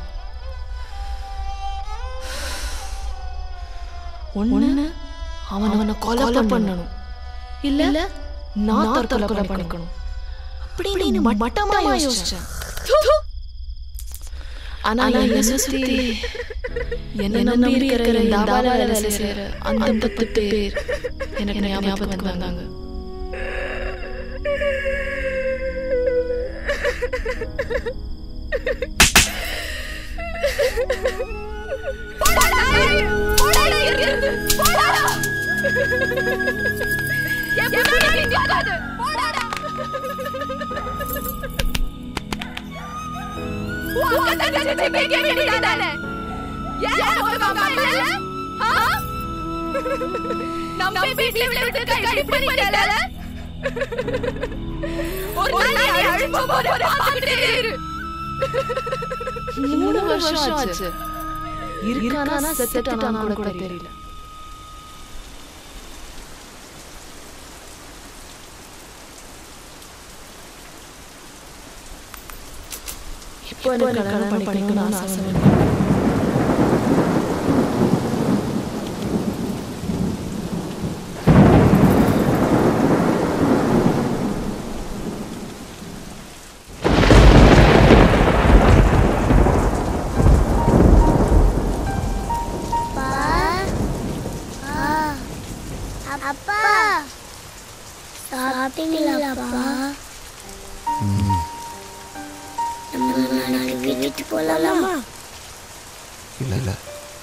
ஒண்ணு அவன் அவனை கொலை பண்ணணும் இல்ல நான் தற்கொலை பண்ணிக்கணும் அப்படின்னு மட்டமா யோசிச்சேன் ஆனா என்ன சுத்தி என்ன நம்பி இருக்கிற இந்த அபால வேலை செய்யற அந்த பத்து பேர் எனக்கு ஞாபகத்துக்கு வந்தாங்க நம்ம வீட்டுல விட்டு கை பண்ணிக்கல ஒரு நாள் நீ அழுப்பு போது பார்த்துக்கிட்டே இரு மூணு வருஷம் ஆச்சு இருக்கானா செத்துட்டானா கூட தெரியல இப்போ எனக்கு கல்யாணம் பண்ணிக்கணும்னு ஆசை வருது. அப்பா ஆ, அப்பா சாப்பிட்டீங்களாப்பா நம்ம நாளைக்கு வீட்டுக்கு போகலாமா இல்லை இல்லை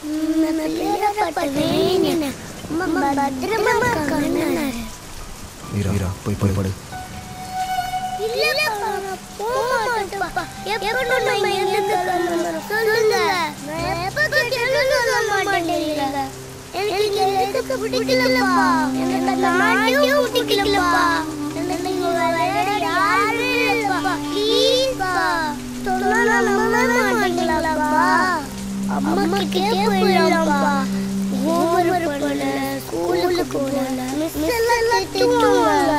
அம்மா பத்திரமா இருக்காங்க மீரா மீரா போய் போய் படு இல்லப்பா நான் போக மாட்டேன்ப்பா எப்ப நம்ம இங்கிருந்து கிளம்பணும் சொல்லுங்க நான் எப்ப கேட்டாலும் சொல்ல மாட்டேங்கிறீங்க எனக்கு இங்க இருக்க பிடிக்கலப்பா எனக்கு அந்த நாட்டையும் பிடிக்கலப்பா எனக்கு இங்க விளையாட யாரும் இல்லப்பா ப்ளீஸ்ப்பா சொன்னா நம்பவே மாட்டீங்களாப்பா அம்மா கிட்டே போயிடலாம்ப்பா ஹோம்ஒர்க் பண்ணல ஸ்கூலுக்கு போகல மிஸ் எல்லாம் திட்டுவாங்க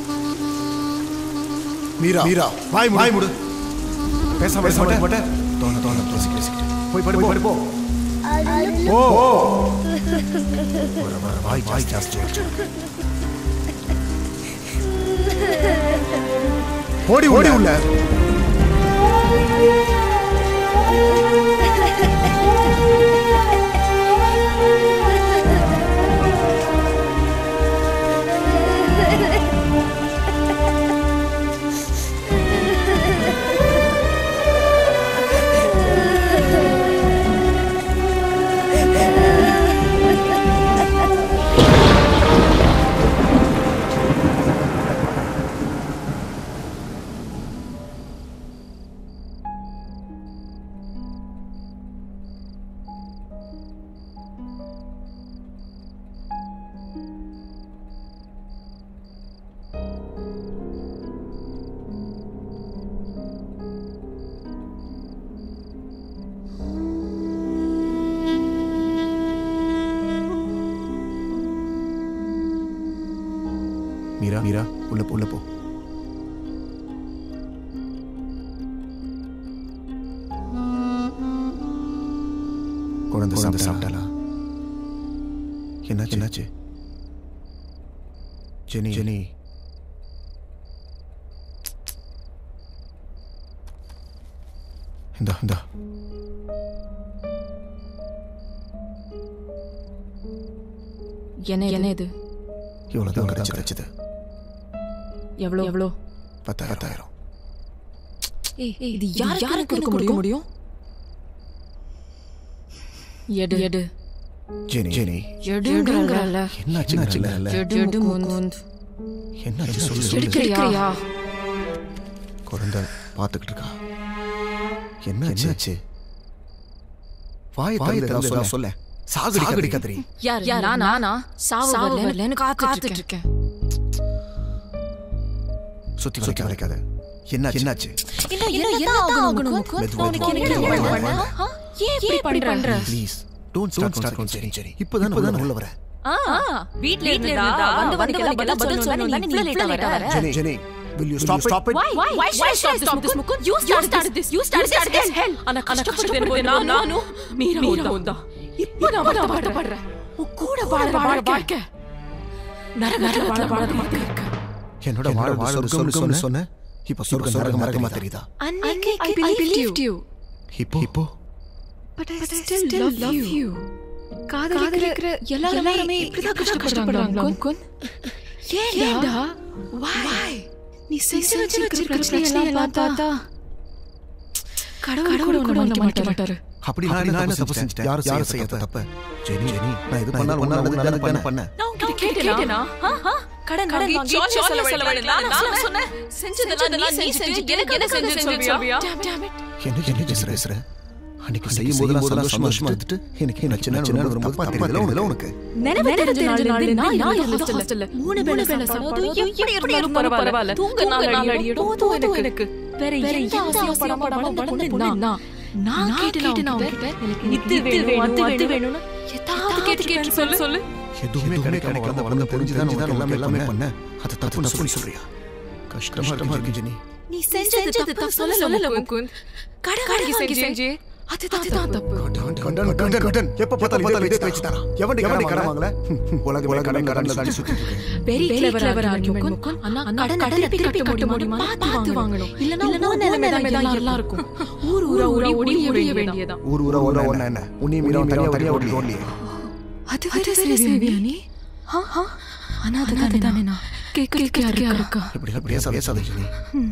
மீரா மீரா வாய் வாய் முடு பேச பேச மாட்டேன் தோண தோண பேசிக்கிட்டு பேசிக்கிட்டு போய் படு படு போ ஓ வர வர வாய் வாய் ஜாஸ்தி ஓடி ஓடி உள்ள ஆ மீரா மீரா உள்ள போ உள்ள போ குழந்தை சாப்பிட சாப்பிட்டாளா என்னாச்சு என்னாச்சு ஜெனி ஜெனி இந்தா இந்தா என்ன என்ன இது இவ்வளோ தான் கிடைச்சு கிடைச்சது எவ்வளோ எவ்வளோ பத்தாயிரம் பத்தாயிரம் ஏய் இது யாருக்கு கொடுக்க முடியும் முடியும் எடு எடு ஜெனி ஜெனி எடுங்கறல என்னாச்சு என்னாச்சுல எடு எடு முகுந்த் என்னாச்சு சொல்லு சொல்லு எடுக்கறியா குழந்தை பார்த்துக்கிட்டு இருக்கா என்ன என்னாச்சு வாய் வாய் சொல்ல சொல்ல சாகடி கத்திரி யார் யார் நானா நானா சாவு வரலன்னு காத்துட்டு இருக்கேன் சுத்தி சுத்தி வளைக்காத என்னாச்சு என்னாச்சு இல்ல என்ன என்ன ஆகணும் முகுந்த் நான் உனக்கு என்ன பண்ண ஏன் இப்படி பண்ற ப்ளீஸ் டோன்ட் ஸ்டார்ட் ஸ்டார்ட் சரி சரி இப்போதான் இப்போதான் உள்ள வர ஆ வீட்ல இருந்தா வந்து வந்து எல்லாம் பதில் சொல்லணும் நீ இவ்ளோ லேட்டா வர Jenny Jenny will you stop it stop it Why? Why? Why should I stop this, Mukund? You started this. You started this. Hell. ஆனா கஷ்டப்பட்டு போய் நான் நானும் மீரா உண்டா இப்போ நான் வருத்தப்படுறேன் உன் கூட வாழ வாழ வாழ்க்கை நரக வாழ வாழ வாழ்க்கை இருக்கு என்னோட வாழ வாழ சொர்க்கம்னு சொன்ன இப்ப சொர்க்கம் நரகம் நரகமா தெரியுதா அன்னைக்கு I believed you. இப்போ இப்போ But I still love you. காதலிக்கிற எல்லாருமே இப்படிதான் கஷ்டப்படுறாங்களா முகுந்த் ஏன்டா why நீ செஞ்சு வச்சிருக்கிற பிரச்சனை எல்லாம் பார்த்தா கடவுள் கூட ஒண்ணு மன்னிக்க மாட்டாரு அப்படி நான் என்ன தப்பு செஞ்சுட்டேன் யாரும் யாரும் செய்ய தப்பு ஜெனி ஜெனி நான் இது பண்ணாலும் ஒண்ணு நல்லது பண்ண பண்ணேன் நான் உன்கிட்ட கேட்டேனா கடன் கடன் வாங்கி ஜாலியா செலவழிக்கலாம் நான் சொன்னேன் செஞ்சதெல்லாம் நீ செஞ்சு எனக்கு எனக்கு செஞ்சு சொல்வியா என்ன என்ன பேசுற பேசுற அன்னைக்கு செய்யும் போதெல்லாம் சந்தோஷமா சந்தோஷமா எடுத்துட்டு எனக்கு என்ன சின்ன சின்ன வரும்போது தெரியல உனக்கு உனக்கு நினைவு தெரிஞ்ச நாள் நான் நான் இருந்த ஹாஸ்டல்ல மூணு வேளை சாப்பாடு எப்படி இருந்தாலும் பரவாயில்ல தூங்க நாள் அடியடும் போதும் எனக்கு வேற எந்த அவசியம் படாம வளர்ந்த பொண்ணு நான் நான் கேட்டு நான் உன்கிட்ட எனக்கு இது வேணும் அது வேணும்னு ஏதாவது கேட்டு கேட்டு சொல்லு சொல்லு எதுவுமே கிடைக்காம வளர்ந்த வளர்ந்த தெரிஞ்சுதான் உனக்கு எல்லாமே எல்லாமே பண்ண அது தப்பு தப்பு சொல்றியா கஷ்டமா இருக்கு ஜெனி நீ செஞ்சது தப்பு சொல்ல சொல்ல முகுந்த் கடன் செஞ்சு அதுதான் தப்பு கடன் கடன் கடன் எப்ப பார்த்தாலும் இதே பேச்சு தானா எவன் எவன் கடன் வாங்கல உலக உலக கடன் கடன்ல தான் சுத்திட்டு இருக்கு வெரி கிளவர் ஆர்குமெண்ட் முகுந்த் அண்ணா கடன் கடன் திருப்பி கட்ட முடியுமா பார்த்து வாங்கணும் இல்லனா உன் நிலைமை தான் எல்லாருக்கும் ஊர் ஊரா ஓடி ஓடி ஒழிய வேண்டியதான் ஊர் ஊரா ஊரா ஒண்ணா என்ன உன்னி மீரா தனியா தனியா ஓடி ஓடலையே அது அது சரி சேவியா நீ ஹா ஹா அனாதை தானே தானே நான் கேட்க கேட்க யார் இருக்கா இப்படி எல்லாம் பேசாத பேசாத ஜெனி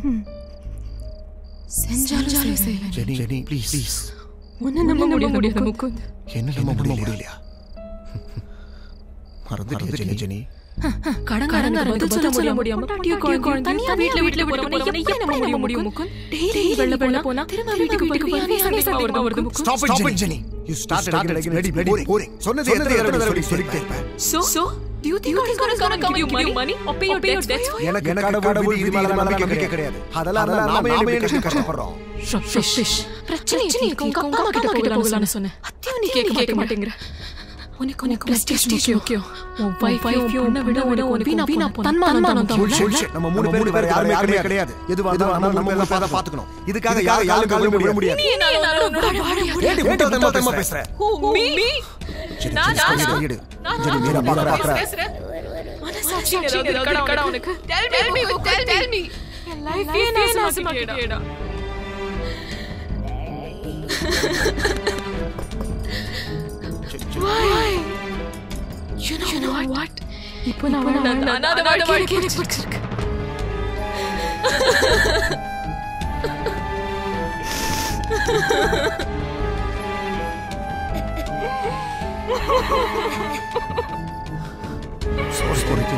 செஞ்சாலும் செய்வேன் ஜெனி ஜெனி ப்ளீஸ் ப்ளீஸ் உன்னை நம்ப முடியாது முகுந்த் என்ன நம்ம முடியல முடியலையா மறந்துட்டியா ஜெனி ஜெனி கடன் கடன் பதில் சொல்ல முடியாம பாட்டியோ குழந்தை தனியா வீட்ல வீட்ல போறவனை எப்படி நம்ப முடியும் முகுந்த் டெய்லி வெள்ள வெள்ள போனா திரும்ப வீட்டுக்கு போய் போய் சந்தேகமா வருது Mukund stop it Jenny Jenny you start start again very very boring சொன்னது எத்தனை தடவை சொல்லி சொல்லிட்டே இருப்பேன் So, so, do you think God is gonna, gonna give you money, money or pay your debts? That's why. எனக்கு எனக்கு கடவுள் இது மேல நம்பிக்கை கிடையாது அதெல்லாம் நாம நாம என்ன கஷ்டப்படுறோம் Fish, fish. பிரச்சனை இருக்கு உங்க அம்மா கிட்ட போகலாம்னு சொன்னேன் அத்தையும் நீ கேட்க கேட்க மாட்டேங்கிற உனக்கு உனக்கு பிரஸ்டீஜ் முக்கியம் முக்கியம் உன் வைஃபையும் உன்னை விட விட உனக்கு வீணா வீணா தன்மானம் தான் புல்ஷிட் நம்ம மூணு பேர் வேற யாருமே கிடையாது கிடையாது எதுவா இருந்தாலும் நம்ம எல்லாம் பாத பாத்துக்கணும் இதுக்காக யாரும் யாரும் கால விட முடியாது நீ என்ன உன்னோட வாழ ஏடி முட்டை தம்மா தம்மா பேசுற Who me me நான் நான் ஜெனி ஜெனி மீரா பாக்குற பாக்குற மனசாட்சி ஏதாவது இருக்கடா உனக்கு tell me tell me tell me என் லைஃபே நாசமாக்கிட்டேடா Why? You know, you know what? what? இப்போ நான் நான் அனாதை வாழ்க்கை எனக்கு பிடிச்சிருக்கு சோறு போடுறது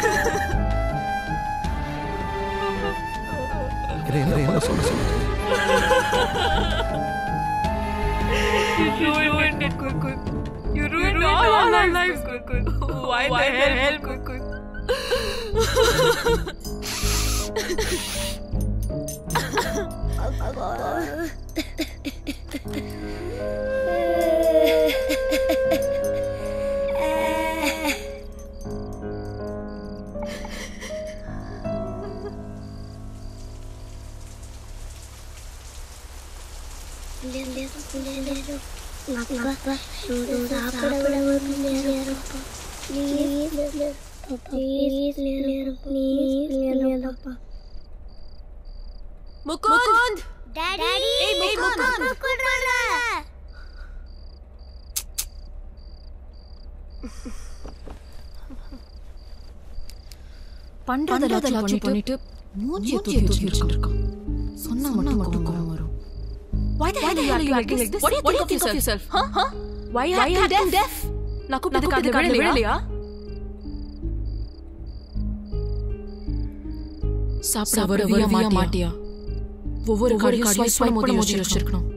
இரு இரு என்ன சொல்ல சொல்ல You ruined it, Kukun. You ruined all our lives, Kukun. Why the hell, Kukun? அப்பா சாப்பிட விட நேரம் ப்ளீஸ் நேரம் ப்ளீஸ் நேரம்ப்பா முகுந்த் டாடி ஏய், முகுந்த். முகுந்த் பண்றது எல்லாத்தையும் பண்ணிட்டு மூஞ்சியை தூக்கி வச்சுட்டு இருக்கான் சொன்னா மட்டும் மட்டும் கோவம் வரும் Why the hell are you acting like this? What do you think of yourself? Huh? Huh? Why are you acting deaf? நான் கூப்பிட்டது காதுல விழலையா? சாப்பிட வருவியா மாட்டியா ஒவ்வொரு காடியும் ஸ்வைப் பண்ணும்போது யோசிச்சு வச்சிருக்கணும்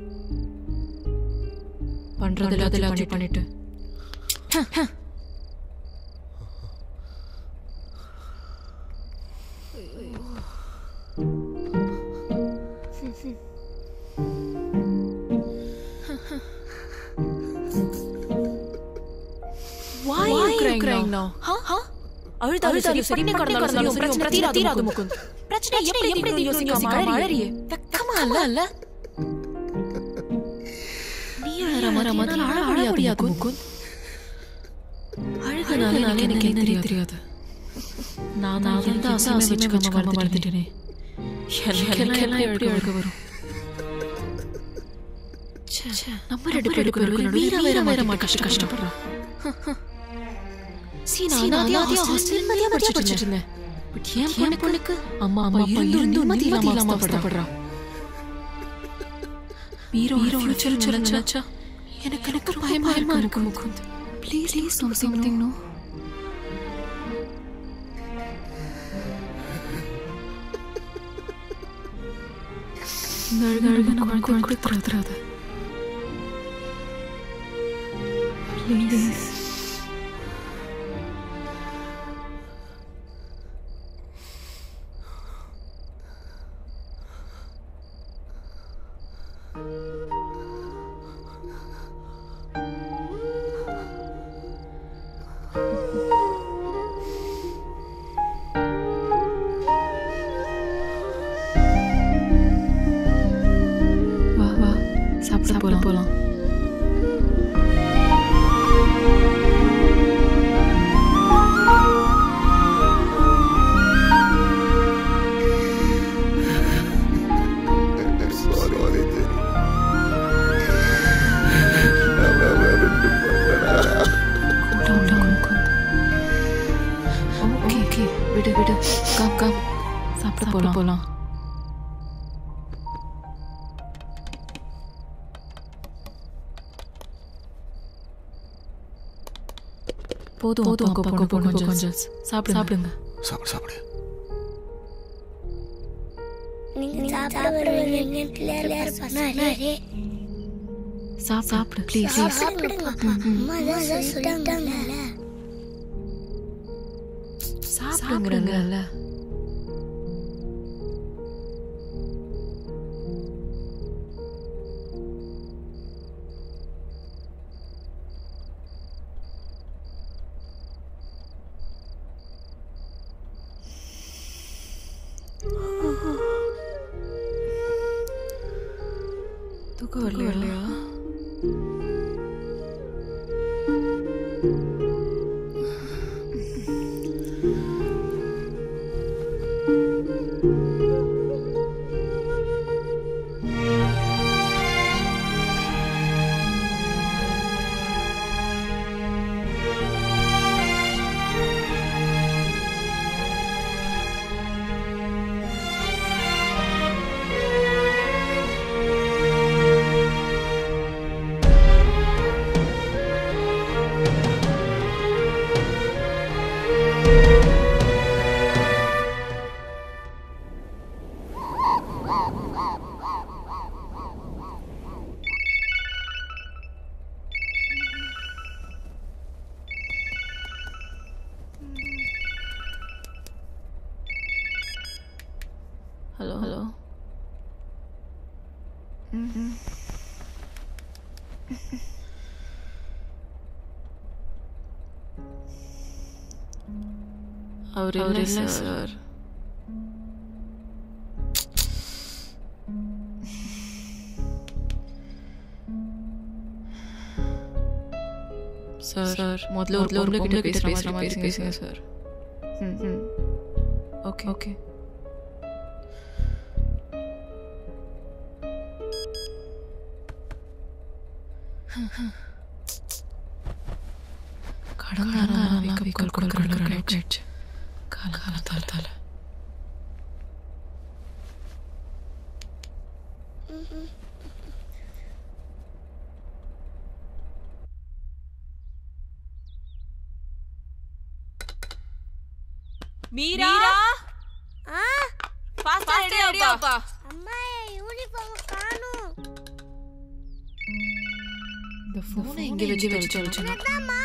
பண்றது எல்லாத்தையும் பண்ணிட்டு Why are you crying now? Huh? Huh? அழுதாலும் சரி பண்ணி கடந்தாலும் சரி உன் பிரச்சனை தீராது முகுந்த் பிரச்சனை எப்படி எப்படி யோசிக்காம அழறியே வெக்கமா இல்ல இல்ல நீ அழற மாதிரி மாதிரி அழ முடியாது முகுந்த் அழுகனாலே எனக்கு என்ன தெரியாது தெரியாது நான் நான் வந்து அசாமே வச்சுக்காம வளர்த்துட்டேனே எனக்கெல்லாம் எப்படி அழுக வரும் ச்சே, நம்ம ரெண்டு பேருக்கு நடுவுல வீர வேற வேற மாட்ட கஷ்ட கஷ்டப்படுறான் சீ நான் அனாதையா ஹாஸ்டல் நிம்மதியா படிச்சிட்டு இருந்தேன் பட் ஏன் பொண்ணுக்கு அம்மா அம்மா அப்பா இருந்தும் நிம்மதி இல்லாம அவஸ்தைப்படுறா வீரோ ஹீரோ ஃபியூச்சர் நினைச்சா எனக்கு எனக்கு பயமா பயமா இருக்கு Mukund please please no something no அழுக அழுக நம்ம குழந்தை திறந்துடாத ப்ளீஸ் வா வா சாப்பிட போலாம் போலாம் ஓகே ஓகே விடு விடு கம் கம் சாப்பிட போலாம் போலாம் போதும் போதும் அப்பா பொண்ணு பொண்ணு கொஞ்சம் சாப்பிடு சாப்பிடுங்க சாப்பிடு சாப்பிடு நீங்க சாப்பிட வருவீங்க கிளியர் பண்ணாரே சாப் சாப்பிடு ப்ளீஸ் ப்ளீஸ் சாப்பிடுங்க அம்மா தான் சொல்லிட்டாங்கல்ல சாப்பிடுங்கறங்கல்ல தூக்கம் வரலையா இல்லையா ஹலோ ஹலோ அவர் இல்லை சார் சார் சார் முதல்ல ஒரு பொம்பளை கிட்ட பேசுற மாதிரி பேசுங்க சார் ம் ம் ஓகே ஓகே கடங்காரெல்லாம் வீக்கல் கொடுக்குற ஆயிடுச்சு காலகாலத்தால மீரா ஆ ஃபாஸ்டா ரெடி ஆகுப்பா அம்மா யூனிஃபார்ம் காணோம் இந்த ஃபோனை எங்க வச்சு வச்சு வச்சு அம்மா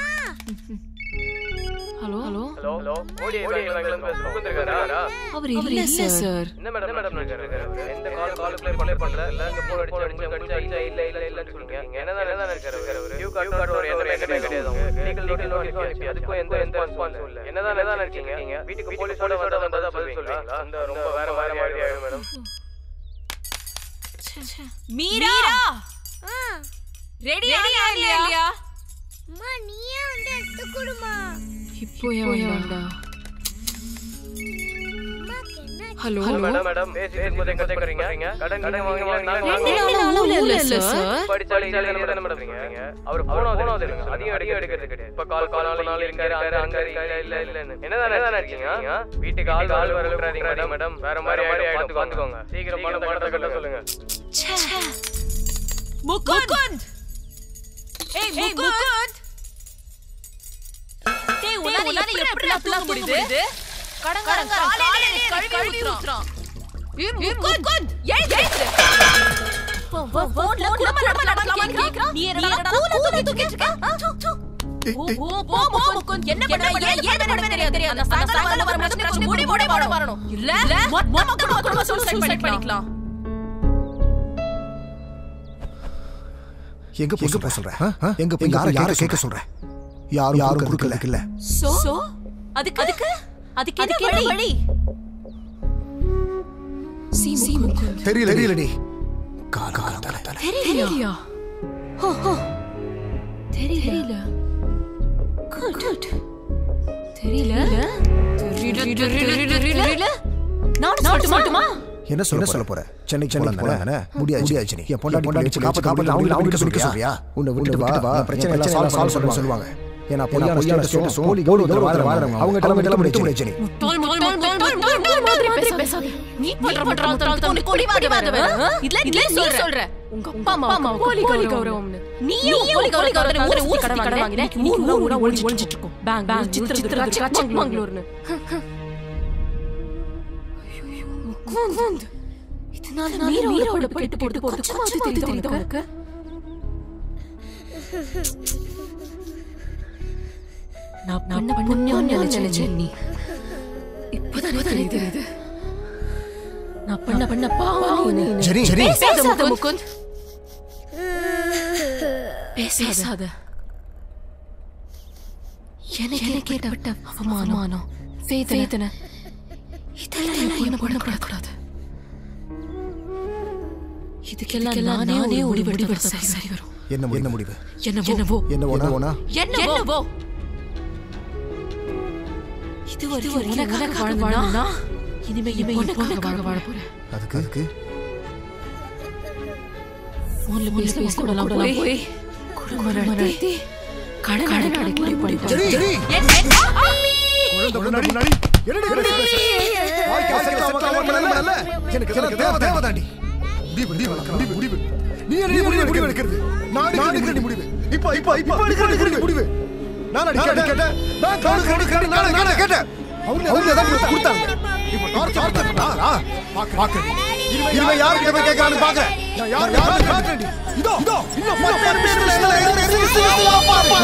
ஹலோ ஹலோ ஹலோ ஓடி பேசுறோம் அவர் இல்ல சார் என்ன மேடம் என்ன மேடம் இருக்காரு எந்த கால் கால் ப்ளே பண்ணல பண்ணல இல்ல இங்க போன் அடிச்சு அடிச்சு அடிச்சு இல்ல இல்ல இல்ல இல்ல சொல்றீங்க என்னதான் என்னதான் இருக்காரு அவரு டியூ கார்டு கார்டு ஒரு எந்த எந்த கிடையாது உங்களுக்கு லீகல் நோட்டீஸ் நோட்டீஸ் அதுக்கும் எந்த எந்த ரெஸ்பான்ஸ் இல்ல என்னதான் என்னதான் இருக்கீங்க வீட்டுக்கு போலீஸோட வந்தா வந்தா பதில் சொல்றீங்களா அந்த ரொம்ப வேற வேற மாதிரி ஆயிடும் மேடம் மீரா ரெடி ஆனியா இல்லையா அம்மா நீயே வந்து எடுத்து கொடுமா இப்போ ஏன் வந்தா ஹலோ ஹலோ மேடம் மேடம் பேசி பேசும்போது எங்க கேக்குறீங்க கடன் கடன் வாங்குவீங்களா ரெண்டு நாள் ஊர்ல இல்ல சார் படிச்சு படிச்சு என்ன மேடம் பண்றீங்க அவர் போன் ஆகுது அதையும் அடிக்க எடுக்கிறது கிடையாது இப்ப கால் கால் நாள் இருக்காரு அங்க அங்க இருக்காரு இல்ல இல்ல என்னதான் என்னதான் இருக்கீங்க வீட்டுக்கு ஆள் ஆள் வர விட்டுறாதீங்க மேடம் மேடம் வேற மாதிரி மாதிரி பார்த்து பாத்துக்கோங்க சீக்கிரம் பணம் பணத்தை கட்ட சொல்லுங்க முகுந்த் ஏய் முகுந்த் டேய் உன்னால எப்படி தூங்க முடியுது கடங்காரன் காலையில நீ கழுவி ஊத்துறான் ஏய் முகுந்த் எழுந்து போன்ல குடும்ப நடக்கலாமான்னு கேக்குறான் நீ என்னடா கூல தூக்கி தூக்கிட்டு இருக்க ஓ ஓ போ போ முகுந்த் என்ன பண்ற ஏன் ஏன் பண்ண தெரியாது தெரியாது அந்த சாயங்காலம் வர பிரச்சனை கொஞ்சம் முடி முடி போட வரணும் இல்ல மொத்தமா குடும்ப குடும்ப சூசைட் பண்ணிக்கலாம் எங்க போய் சொல்ற சொல்ற எங்க போய் யாரை யாரை கேட்க சொல்ற யாரும் யாரும் கொடுக்கல இல்ல சோ சோ அதுக்கு அதுக்கு அதுக்கு என்ன வழி வழி சி சி முகுந்த் தெரியல தெரியலடி கால கால தல தல தெரியலையா ஹோ ஹோ தெரியல குட் குட் தெரியல தெரியல தெரியல நான் சொல்லட்டுமா என்ன சொல்ல சொல்ல போற சென்னை சென்னை போறானே முடியாது முடியாது சென்னை என் பொண்டாட்டி பொண்டாட்டி காப்பாத்த காப்பாத்த அவங்க அவங்க சொல்லிக்க சொல்றியா உன்னை விட்டுட்டு வா நான் பிரச்சனை எல்லாம் சால்வ் சால்வ் சொல்ல சொல்லுவாங்க ஏன்னா பொய்யான பொய்யான ஸ்டேட்டஸும் போலி கௌரவ கௌரவ வாங்குறவங்க அவங்க தலைமை தலைமை முடிச்சு சென்னை முட்டாள் முட்டாள் முட்டாள் முட்டாள் மாதிரி பேசாத நீ பண்ற பண்ற முட்டாள் உனக்கு கொடிவாதவ இல்ல இல்ல நீ சொல்ற உங்க அப்பா அம்மா கோலி கோலி கௌரவம்னு நீ கோலி கோலி கௌரவம் ஊர் ஊர் கடன் கடன் வாங்கின நீ ஊர் ஊரா ஒளிஞ்சு ஒளிஞ்சிட்டு இருக்கும் பேங்க் பேங்க் சித்திர சித்திர சிக் மங்களூர்னு முகுந்த் இதனால மீரோட போயிட்டு போட்டு போட்டு கொஞ்சமாவது தெரியுது உனக்கு நான் பண்ண புண்ணியம் நினைச்சேன் நீ இப்போதான் தெரியுது நான் பண்ண பண்ண பாவம் நீ சரி, சரி. பேசாத முகுந்த் முகுந்த் பேசாத எனக்கு ஏற்பட்ட அவமானம் வேதனை இதெல்லாம் என்ன பண்ணக்கூடாது இதுக்கெல்லாம் நானே நானே ஒரு முடிவு சரி சரி வரும் என்ன என்ன முடிவு என்னவோ என்னவோ என்னவோ என்னவோ இது ஒரு உனக்காக வாழ்ந்தா இனிமே இனிமே உனக்காக வாழ போறேன் அதுக்கு அதுக்கு போன்ல பேச பேச கூடலாம் போய் போய் குடும்பம் நடத்தி கடன் கடன் அடைக்கடி போய் சரி, சரி. குழந்தை முன்னாடி முன்னாடி என்னடி என்னடி வாழ்க்கை வாழ்க்கை செட் ஆகாம நிலைமை இல்ல எனக்கு இதெல்லாம் தேவை தேவைதாண்டி முடிவு முடிவு முடிவு முடிவு நீ என்ன முடிவு முடிவு எடுக்கிறது நான் நான் எடுக்கிற முடிவு இப்போ இப்போ இப்போ எடுக்கிற முடிவு நான் அடி கேட்டேன் நான் காடு காடு காடு நான் நான் கேட்டேன் அவங்க அவங்க ஏதாவது கொடுத்தாங்க இப்போ டார்ச்சர் டார்ச்சர் ஆ பாக்க பாக்க இனிமே யார் கிட்ட போய் கேட்கறான்னு பாக்குறேன் நான் யார் யார் பாக்குறேன் இதோ இதோ இன்னும் பத்து நிமிஷத்துல எங்களை எங்களை எங்களை பாப்பா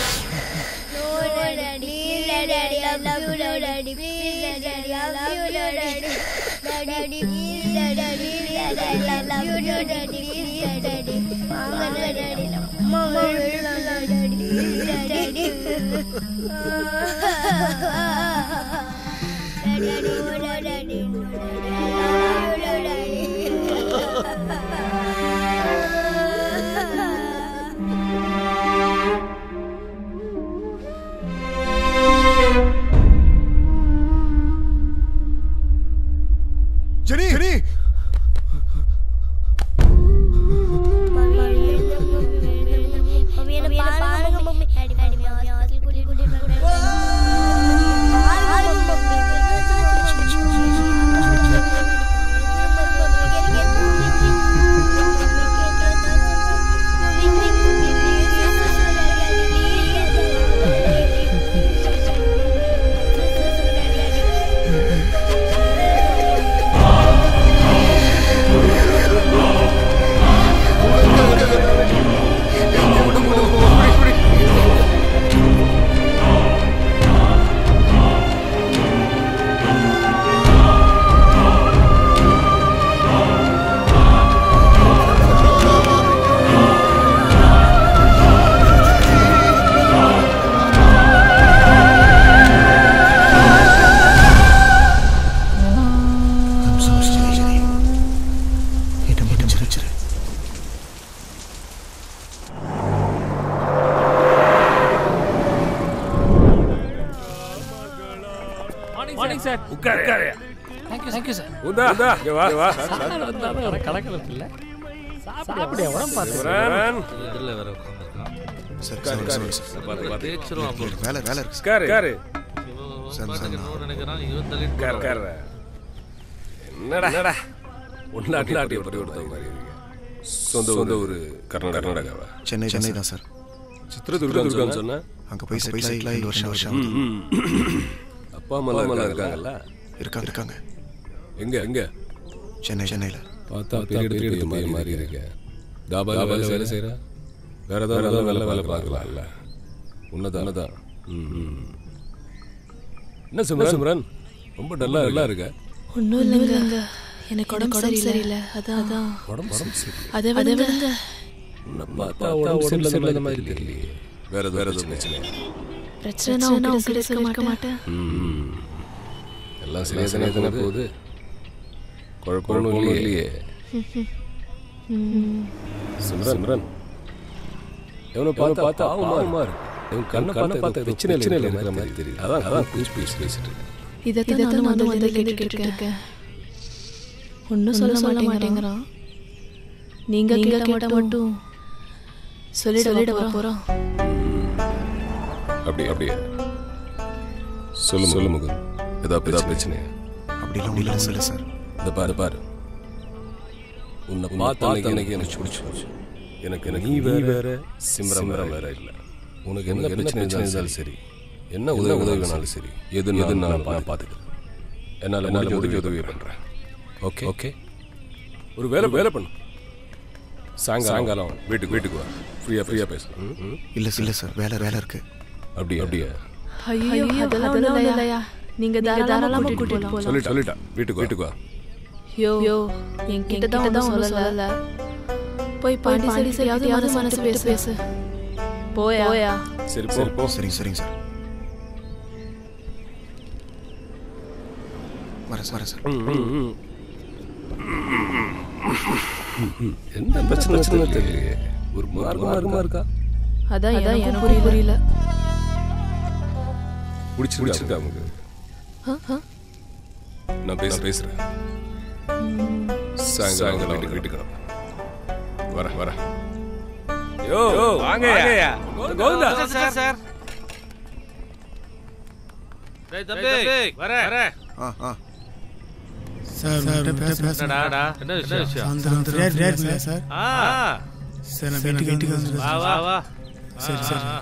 Daddy, I love you, Daddy. Please, Daddy, I love you, Daddy. Daddy, please, Daddy, Daddy, I love you, Daddy. Please, Daddy. Mama, Daddy, Mama, Daddy, please, Daddy. Daddy, oh, Daddy, I love you, Daddy. Thanks sir உட்காரு உட்காரு thank you thank you sir உதா உதா இங்க வா வா sir வந்தாலும் வர கலக்கலப்பு இல்லை சாப்பிடியா உடம்பு பார்த்து சிம்ரன் இதில் வேற உட்காந்துருக்கான் சரி உட்காரு, சரி உட்காரு. சரி பாத்து, பாத்து. தேய்ச்சிரும் அப்போ வேலை வேலை இருக்கு உட்காரு உட்காரு சார், சார், இன்னும் நினைக்கிறான் இவன் தள்ளிட்டு உட்காரு போறான். உட்காரு என்னடா என்னடா உள்நாட்டு நாட்டிய பரிவர்த்தனை மாதிரி இருக்கு சொந்த சொந்த ஒரு கர்நாடகா கர்நாடகாவா சென்னை சென்னை தான் சார் சித்திரதுர்கான்னு சொன்ன அங்கே போய் செட்டில் ஆகி ஐந்து வருஷம் வருஷம் ம், ம். அப்பா அம்மா எல்லாம் இருக்காங்கல்ல இருக்காங்க இருக்காங்க எங்க எங்க சென்னை சென்னையில் பார்த்தா பெரிய பெரிய மாதிரி மாதிரி இருக்கு தாபா வேலை வேலை செய்யற வேற ஏதாவது நல்ல வேலை வேலை பார்க்கலாம்ல உன்னதான் உன்னதான் ம், ம். என்ன சிம்ரன் சிம்ரன் ரொம்ப டல்லா டல்லா இருக்க ஒன்றும் இல்லைங்க எனக்கு உடம்பு சரியில்லை அதான் அதான் உடம்பு உடம்பு சரி அதை விடுங்க உன்னை பார்த்தா உடம்பு சரியில்லாத மாதிரி தெரியலையே வேற வேற எதுவும் பிரச்சனை பிரச்சனை நான் உங்ககிட்ட சொல்லிருக்க மாட்டேன் ம். எல்லாம் சரியா தானே தானே போகுது குழப்பம் ஒன்றும் இல்லையே ம். சிம்ரன் சிம்ரன் இவனை பார்த்தா பார்த்தா ஆகுமா இவன் கண்ணை பார்த்தா பார்த்தா பிரச்சனை இல்லை இருக்கிற மாதிரி தெரியுது அதான் அதான் பூச்சி பேசி பேசிட்டு இருக்கேன் இதைத்தான் நானும் வந்து வந்து கேட்டுட்டு இருக்கேன் ஒன்றும் சொல்ல சொல்ல மாட்டேங்கிறான் நீங்க கேட்ட மட்டும் சொல்லிட சொல்லிட போறோம் அப்படியே அப்படியே சொல்லு சொல்லு முகன் ஏதாவது ஏதாவது பிரச்சனை அப்படிலாம் இல்லை சார் சார் இந்த பாரு பாரு உன்னை பார்த்த அன்னைக்கு எனக்கு எனக்கு பிடிச்சி எனக்கு எனக்கு நீ வேற சிம்ரம் வேற வேற இல்லை உனக்கு என்ன பிரச்சனை இருந்தாலும் சரி என்ன உதவி உதவி வேணாலும் சரி எது எது நான் பார்த்துக்கிறேன் என்னால் என்னால் முடிஞ்ச உதவியை பண்ணுறேன் ஓகே ஓகே ஒரு வேலை வேலை பண்ணு சாயங்காலம் சாயங்காலம் வீட்டுக்கு வீட்டுக்கு வா ஃப்ரீயாக ஃப்ரீயாக பேசலாம் ம், ம். இல்லை சார் இல்லை சார் வேலை வேலை இருக்கு அப்படியே அப்படியே ஐயோ அதெல்லாம் ஒண்ணும் இல்லையா நீங்க தாராளமா கூட்டிட்டு போலாம் சொல்லிட்டா சொல்லிட்டா வீட்டுக்கு வீட்டுக்கு வா யோ யோ என்கிட்ட தான் ஒன்றும் சொல்லல போய் பாண்டி சரி சரியாவது மனசு மனசு பேசு பேசு போயா போயா சரி போ போ சரிங்க சரிங்க சார் வரேன் சார் வரேன் சார் ம், ம், ம். என்ன பிரச்சனை பிரச்சனை தெரியலையே ஒரு மார்க்கமா இருக்குமா இருக்கா அதான் அதான் எனக்கு புரியல பிடிச்சி பிடிச்சிருக்கா நமக்கு ஆ, ஆ. நான் பேச பேசுறேன் சாயங்காலம் வீட்டுக்கு வீட்டுக்கு கிளம்பு. வரேன் வரேன் யோ வாங்கய்யா கோவிந்தா சார் சார் டேய் தம்பி வரேன் வரேன் ஆ ஆ சார் உங்கள்கிட்ட பேச பேச என்னடா என்ன விஷயம் சாயந்தரம் ரேட் ரேட் இல்லை சார் ஆ சார் நான் வீட்டுக்கு வீட்டுக்கு வந்து வா வா வா சரி சரி ஆ, ஆ.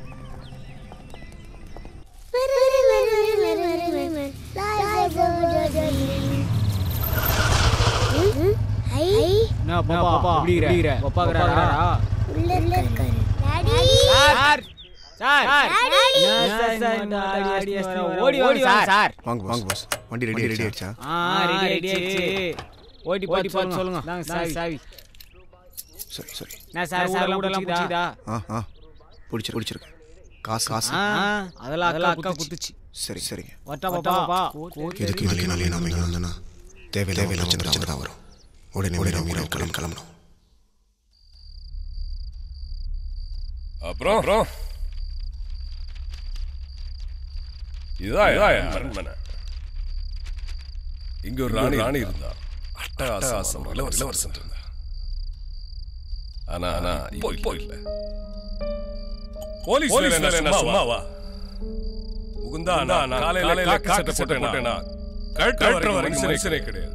என்ன பாப்பா எப்படி இருக்கிற பாப்பா இருக்கிறாரா உள்ள இருக்காரு டாடி சார் சார் என்ன சார் இந்த ஆடி அடிச்சு வர? ஓடி ஓடி வாங்க சார் வாங்க வாங்க பாஸ் வண்டி ரெடி ரெடி ஆயிடுச்சா ஆ ரெடி ரெடி ஆயிடுச்சு ஓடி பார்த்து பார்த்து சொல்லுங்க தாங்க சாவி சாவி சரி சரி நான் சார் சார் ஊடலாம் பிடிச்சிதா ஆ ஆ பிடிச்சிரு பிடிச்சிருக்கு காசு காசு ஆ அதெல்லாம் அக்கா அக்கா குத்துச்சு சரி சரிங்க வட்டா பாப்பா இதுக்கு இதுக்கு நாளே நாம இங்கே வந்தோன்னா தேவை தேவையில்லாம பிரச்சனை தான் வரும் உடனே உடனே மீறி கிளம்பி கிளம்பணும் அப்புறம் அப்புறம் இதான் இதான் அரண்மனை இங்க ஒரு ராணி ராணி இருந்தா அட்டகாசம் இளவரசன் இளவரசன் இருந்தா ஆனா ஆனா இப்போ இப்போ இல்ல போலீஸ் வேலை என்ன சும்மாவா முகுந்தா நான் காலையில காக்கி சட்டை போட்டு போட்டேனா கழட்ட வரைக்கும் மனுஷனே கிடையாது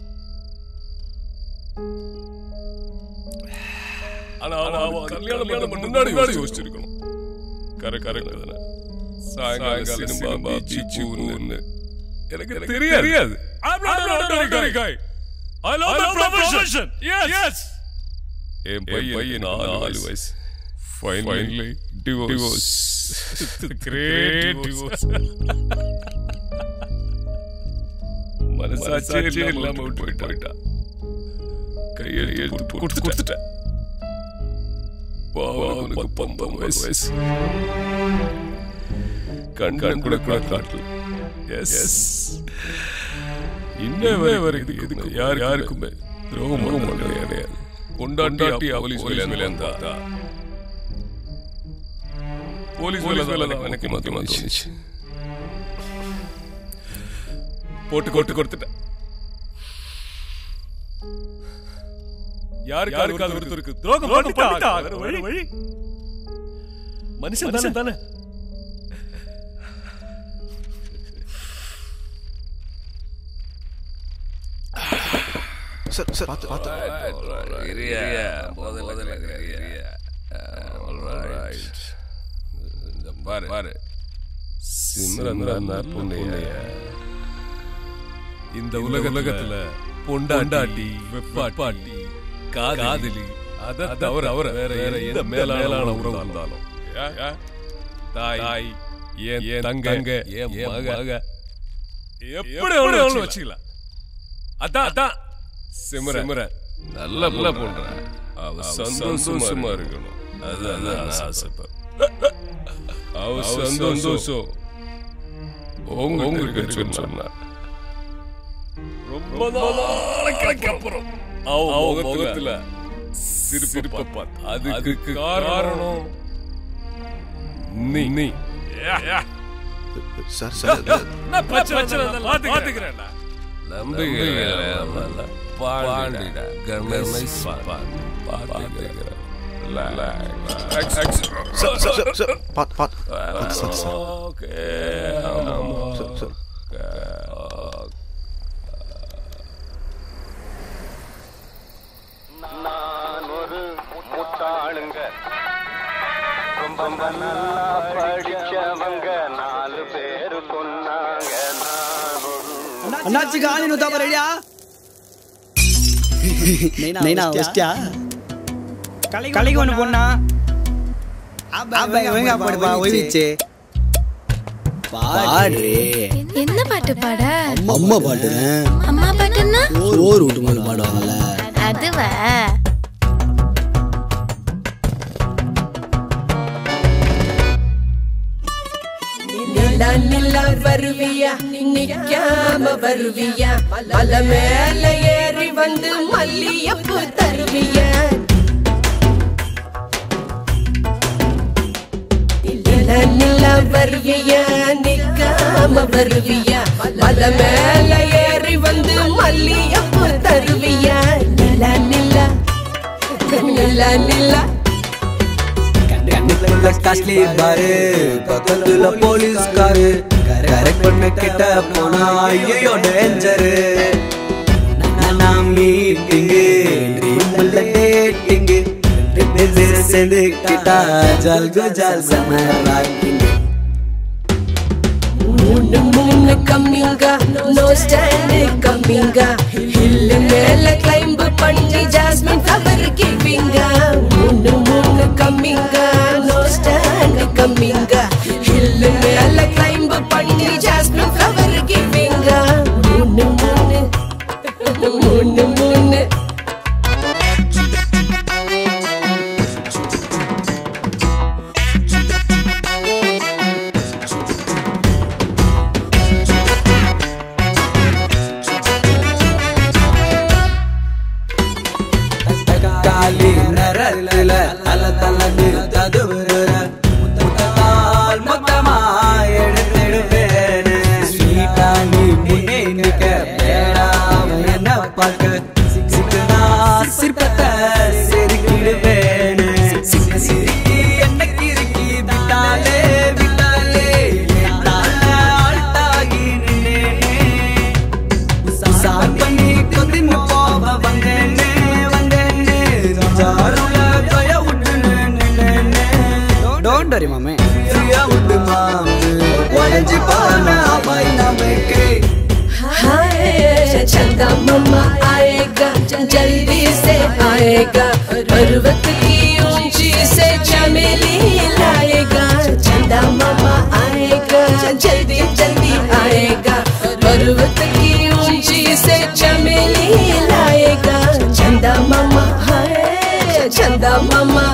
ஆனா அவன் கல்யாணம் பண்ண முன்னாடி முன்னாடி யோசிச்சிருக்கணும் கரை கரெக்ட் தானே சாயங்காலம் சினிமா பீச்சு எனக்கு தெரியாது தெரியாது I'm not an ordinary guy. I love the profession. Yes. என் பையன் நாலு வயசு ஃபைனலி டிவோர்ஸ் கிரேட் டிவோர்ஸ் மனசாட்சியே இல்லாம விட்டு போயிட்டா போயிட்டா கையெழுத்து கொடுத்து கொடுத்துட்டேன் பாவம் அவனுக்கு பத்தொன்பது வயசு கண் கண் கூட கூட காட்டல எஸ் இன்ன வரைக்கும் எதுக்கு யார் யாருக்குமே துரோகம் பண்ண கிடையாது கொண்டாட்டி போலீஸ் வேலை இருந்தா போலீஸ் வேலை வேலை எனக்கு மாத்தி மாத்தி போட்டு கொட்டு கொடுத்துட்டேன் யாருக்கு யாருக்காவது ஒருத்தருக்கு துரோகம் பண்ணிட்டா வேற வழி வழி மனுஷன் தானே தானே சார் சார் பார்த்து பார்த்து இரியா முதல்ல இரியா ஆல்ரைட் இந்த பாரு பாரு சிம்ரன் புண்ணிய இந்த உலக உலகத்துல பொண்டாட்டி வெப்பாட்டி காதலி அத தவிர அவர வேற வேற எந்த மேலான உறவு இருந்தாலும் தாய் என் என் தங்க என் மக எப்படி வேணாலும் வச்சுக்கலாம் அதான் அதான் சிமர சிமர நல்ல நல்ல பொண்ற அவ சந்தோஷமா இருக்கணும் அது அதான் நான் ஆசைப்படுறேன் அவ சந்தோஷம் உங்க உங்களுக்கு சொன்னா ரொம்ப நாளைக்கு அப்புறம் அவ முகத்துல சிரிப்பு பார்த்து அதுக்கு காரணம் நீ நீ சார் சார் நான் பிரச்சனை பாத்துக்கிறேன் நம்பிக்கை பாண்டிடா கணேஷ் பாத்துக்கிறேன் சார் சார் சார் சார் பார்த்து பார்த்து பார்த்து sir sir okay sir sir நான் ஒரு முட்டாளுங்க ரொம்ப நல்லா படிச்சவங்க நாலு பேரு சொன்னாங்க நான் ஒரு அண்ணாச்சிக்கு ஆணி நூத்தாப்ப ரெடியா நைனா வெஸ்டியா கலைக்கு ஒன்று பொண்ணா அப்பா இவங்க பாடுப்பா ஒய்விச்சு பாடு என்ன பாட்டு பாட அம்மா பாட்டுறேன் அம்மா பாட்டுன்னா சோறு விட்டு போது பாடுவாங்கல்ல அதுவா நிலா நிலா வருவியா நிக்காம வருவியா மலை மேல ஏறி வந்து மல்லியப்பூ தருவியா நிலா நிலா வருவியா நிக்காம வருவியா மலை மேல ஏறி வந்து மல்லியப்பூ தருவியா நிலா நிலா நிலா நிலா கண்ணுக்குள்ள காஸ்ட்லி பாரு பக்கத்துல போலீஸ் காரு கரெக்ட் பண்ண கிட்ட போனா ஐயோ டேஞ்சரு நான் மீட்டிங்கு ட்ரீம்ல டேட்டிங்கு ரெண்டு பேர் சேர்ந்து கிட்டா ஜல்கு ஜல் சமர் ராக்கிங் மூணு மூணு coming no stand coming hill மேல கிளைம்ப் பண்ணி ஜாஸ்மின் ஃப்ளவர் கிவிங்க மூணு மூணு coming no stand coming hill மேல கிளைம்ப் பண்ணி ஜாஸ்மின் ஃப்ளவர் கிவிங்க மூணு மூணு மூணு மூணு காலி நரத்துல தல தலன்னு ததுவுற முத்தத்தால் மொத்தமா எடுத்திடுவேனு ஸ்வீட்டா நீ முன்னே நிக்க வேடாம என்ன பார்க்க சிக்குனா சிற்பத்தை செருக்கிடுவேனு சிக்கு சிரிக்கி என்ன கிறுக்கி விட்டாலே விட்டாலே என்னால ஆழ்த்தாகி நின்னேனே சார் பண்ணி கொதின்னு போக வந்தேனே வந்தேனே சாருல கைய விட்டு நின்னேனே டோன்ட் வரி மாமே கைய விட்டு மாமே உடஞ்சி போன அபாய் நமக்கு हाय चंदा मम्मा आएगा जल्दी से आएगा पर्वत की ऊंची से चमेली लाएगा चंदा मम्मा आएगा जल्दी जल्दी आएगा पर्वत की ऊंची से चमेली लाएगा चंदा मम्मा हाय चंदा मम्मा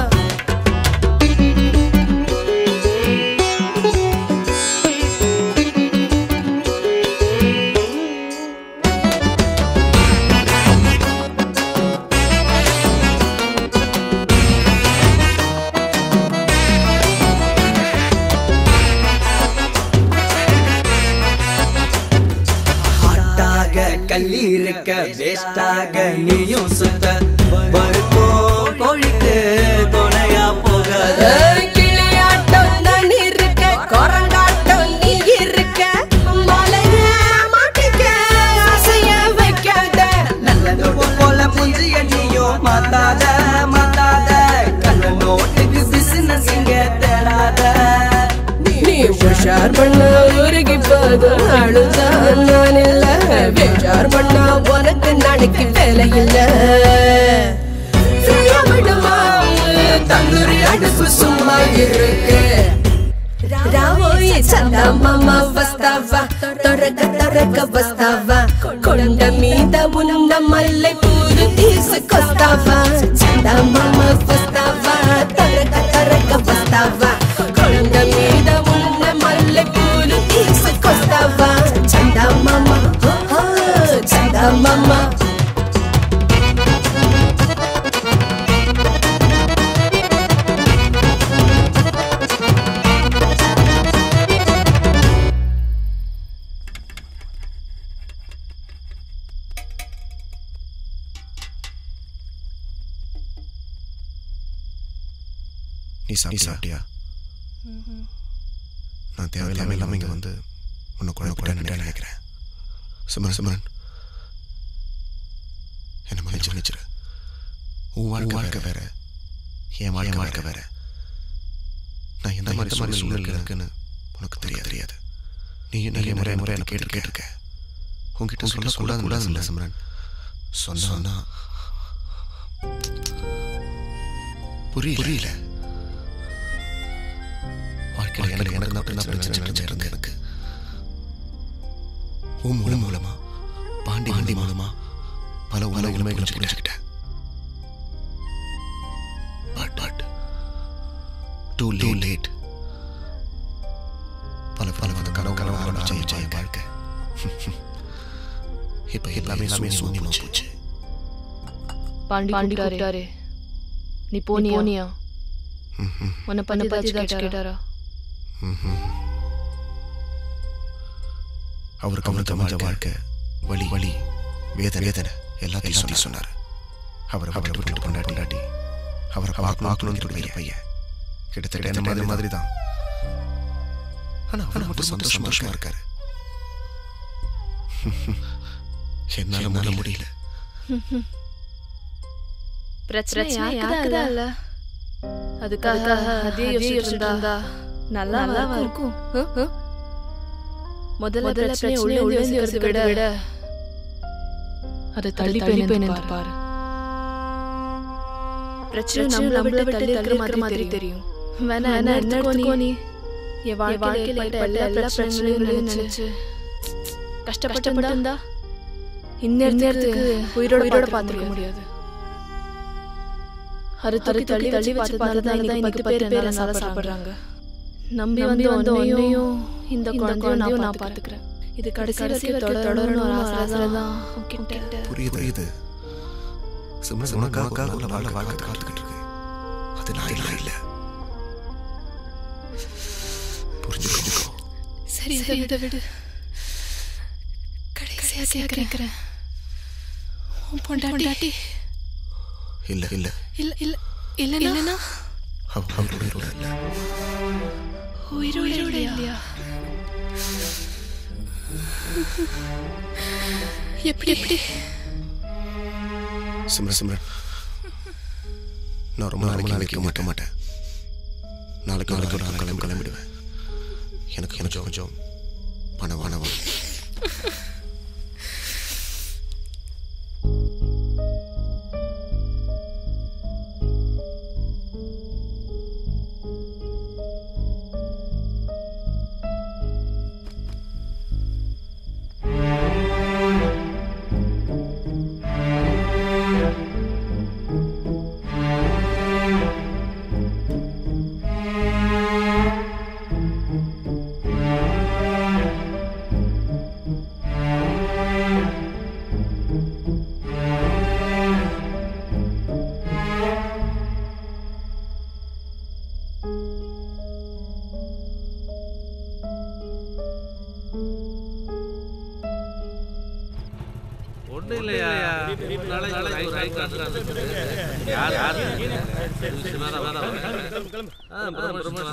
ஹாட் தள்ளி இருக்க வேஸ்டாக நீயும் சுத்த வறுக்கோ கோழிக்கு துணையா போகாத கிளியாட்டம் நான் இருக்க குரங்காட்டம் நீ இருக்க மலைய மாட்டிக்க அசைய வைக்காத நல்லது போல புஞ்சிய நீயும் மாத்தாத மாத்தாத கண்ண நோட்டுக்கு பிசினஸ் இங்க தேடாத நீ உஷார் பண்ண உருகி போதும் அழுதான் நான் இல்ல வேஷார் பண்ண உனக்கு நாளைக்கு வேலை இல்ல ஃப்ரீயா விடுமா தந்தூரி அடுப்பு சும்மா இருக்கு ராவோய் சந்தா மாமா வஸ்தாவா தொடக்க தொடக்க வஸ்தாவா கொண்ட மீத உன்ன மல்லை பூரு తీసుకొస్తావా చందా మామ వస్తావా తరక తరక వస్తావా కొండ మీద ఉన్న మల్లె పూలు తీసుకొస్తావా చందా మామ ఓహో, చందా మామ நீ சாப்பிட்டியா நான் தேவையில்லாம இல்லாமல் இங்கே வந்து உன்னை குழப்பிட்டேன்னு நினைக்கிறேன் சிமரன் சிமரன் என்ன மன்னிச்சு மன்னிச்சிரு உன் வாழ்க்கை வாழ்க்கை வேற என் வாழ்க்கை வாழ்க்கை வேற நான் எந்த மாதிரி மாதிரி சூழ்நிலை இருக்குன்னு உனக்கு தெரியாது தெரியாது நீ நிறைய முறை முறை எனக்கு கேட்டு கேட்டிருக்க உன்கிட்ட சொல்ல கூடாது கூடாது இல்லை சிம்ரன் சொன்ன சொன்னா புரியல புரியல வாழ்க்கையில் எனக்கு எனக்கு மட்டும் தான் பிரச்சனை நினைச்சிட்டு எனக்கு உன் மூலம் மூலமா பாண்டி பாண்டி மூலமா பல பல உண்மைகளை புரிஞ்சுக்கிட்டேன் but but too too late பல பல பல கனவு கனவு ஜெய ஜெய வாழ்க்கை இப்போ எல்லாமே எல்லாமே சூன்யமா போச்சு பாண்டி பாண்டி கூப்பிட்டாரு நீ போனியா போனியா உன்னை பண்ணி பத்தி ஏதாச்சும் கேட்டாரா அவருக்கு அவருக்கு அமைஞ்ச வாழ்க்கை வலி வலி வேதனை வேதனை எல்லாத்தையும் சொல்லி சொன்னார் அவரை அவரை விட்டு கொண்டாடி கொண்டாடி அவரை பார்க்க பார்க்கணும்னு துடிக்கிற பையன் கிட்டத்தட்ட என்ன மாதிரி மாதிரி தான் ஆனா அவர் மட்டும் சந்தோஷமா சந்தோஷமா இருக்காரு என்னால என்னால முடியல பிரச்சனை யாருக்குதான் இல்ல அதுக்காக அதே யோசிச்சுட்டு இருந்தா நல்லா நல்லா இருக்கும் ஹம், ஹம். முதல்ல பிரச்சனை உள்ள யோசிக்கிறத விட விட அதை தள்ளி தள்ளி போய் நின்று பாரு பிரச்சனை நம்மள விட்டு தள்ளி இருக்கிற மாதிரி தெரியும் வேணா என்ன எடுத்துக்கோ நீ என் வாழ்க்கையில ஏற்பட்ட எல்லா பிரச்சனைகளையும் நினைச்சு கஷ்டப்பட்டு இருந்தா இந்நேரத்துக்கு உயிரோட உயிரோட பார்த்துக்க முடியாது அது தள்ளி தள்ளி தள்ளி வச்சு பார்த்ததால தான் இன்னைக்கு பத்து பேர் பேர் நல்லா சாப்பிடுறாங்க நம்பி வந்து வந்து ஒன்னையும் இந்த குழந்தையும் நான் பார்த்துக்கிறேன் இது கடைசி வரைக்கும் தொடர தொடரணும் ஒரு ஆசை தான் உன்கிட்ட புரியுது புரியுது சிம்ரன் உனக்காக உள்ள வாழ்க்கை வாழ்க்கை காத்துக்கிட்டு இருக்கு அது நான் இல்லை இல்லை புரிஞ்சு புரிஞ்சுக்கோ சரி இதை விட விடு கடைசியா கேட்கிறேன் உன் பொண்டாட்டி இல்ல இல்ல இல்ல இல்ல இல்ல இல்லனா அவ அவரோட உயிரோட இல்ல உயிரோட இல்லையா எப்படி எப்படி சிம்ரன் சிம்ரன் நான் ரொம்ப நாளைக்கு நாளைக்கு மாட்ட மாட்டேன் நாளைக்கு நாளைக்கு ஒரு நாள் கிளம்பி கிளம்பிடுவேன் எனக்கு கொஞ்சம் கொஞ்சம் பணம் பணம் வேணும். ஒண்ணு இல்லையா நாளைக்கு நாளைக்கு ஒரு ஹைக் கான்ட்ராக்ட் யார் யார் சிவனா வேணா ஆ பிரமோஷன்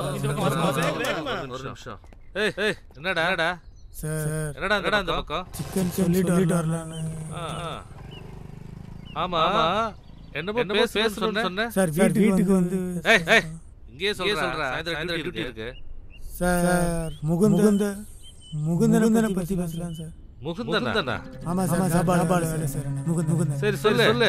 ஒரு நிமிஷம் ஏய் ஏய் என்னடா என்னடா சார் என்னடா என்னடா இந்த பக்கம் சிக்கன் சொல்லிட்டு வரலான்னு ஆ, ஆ. ஆமா ஆமா என்னமோ பேச பேசணும்னு சொன்ன சார் வீட்டுக்கு வந்து ஏய் ஏய் இங்கேயே சொல்றேன் சாயந்தரம் டியூட்டி இருக்கு சார் முகுந்த முகுந்தனை பத்தி பேசலாம் சார் முகுந்தனா ஆமா சார் சாப்பாடு சாப்பாடு வேலை சார் முகுந்த முகுந்தன் சரி சொல்லு சொல்லு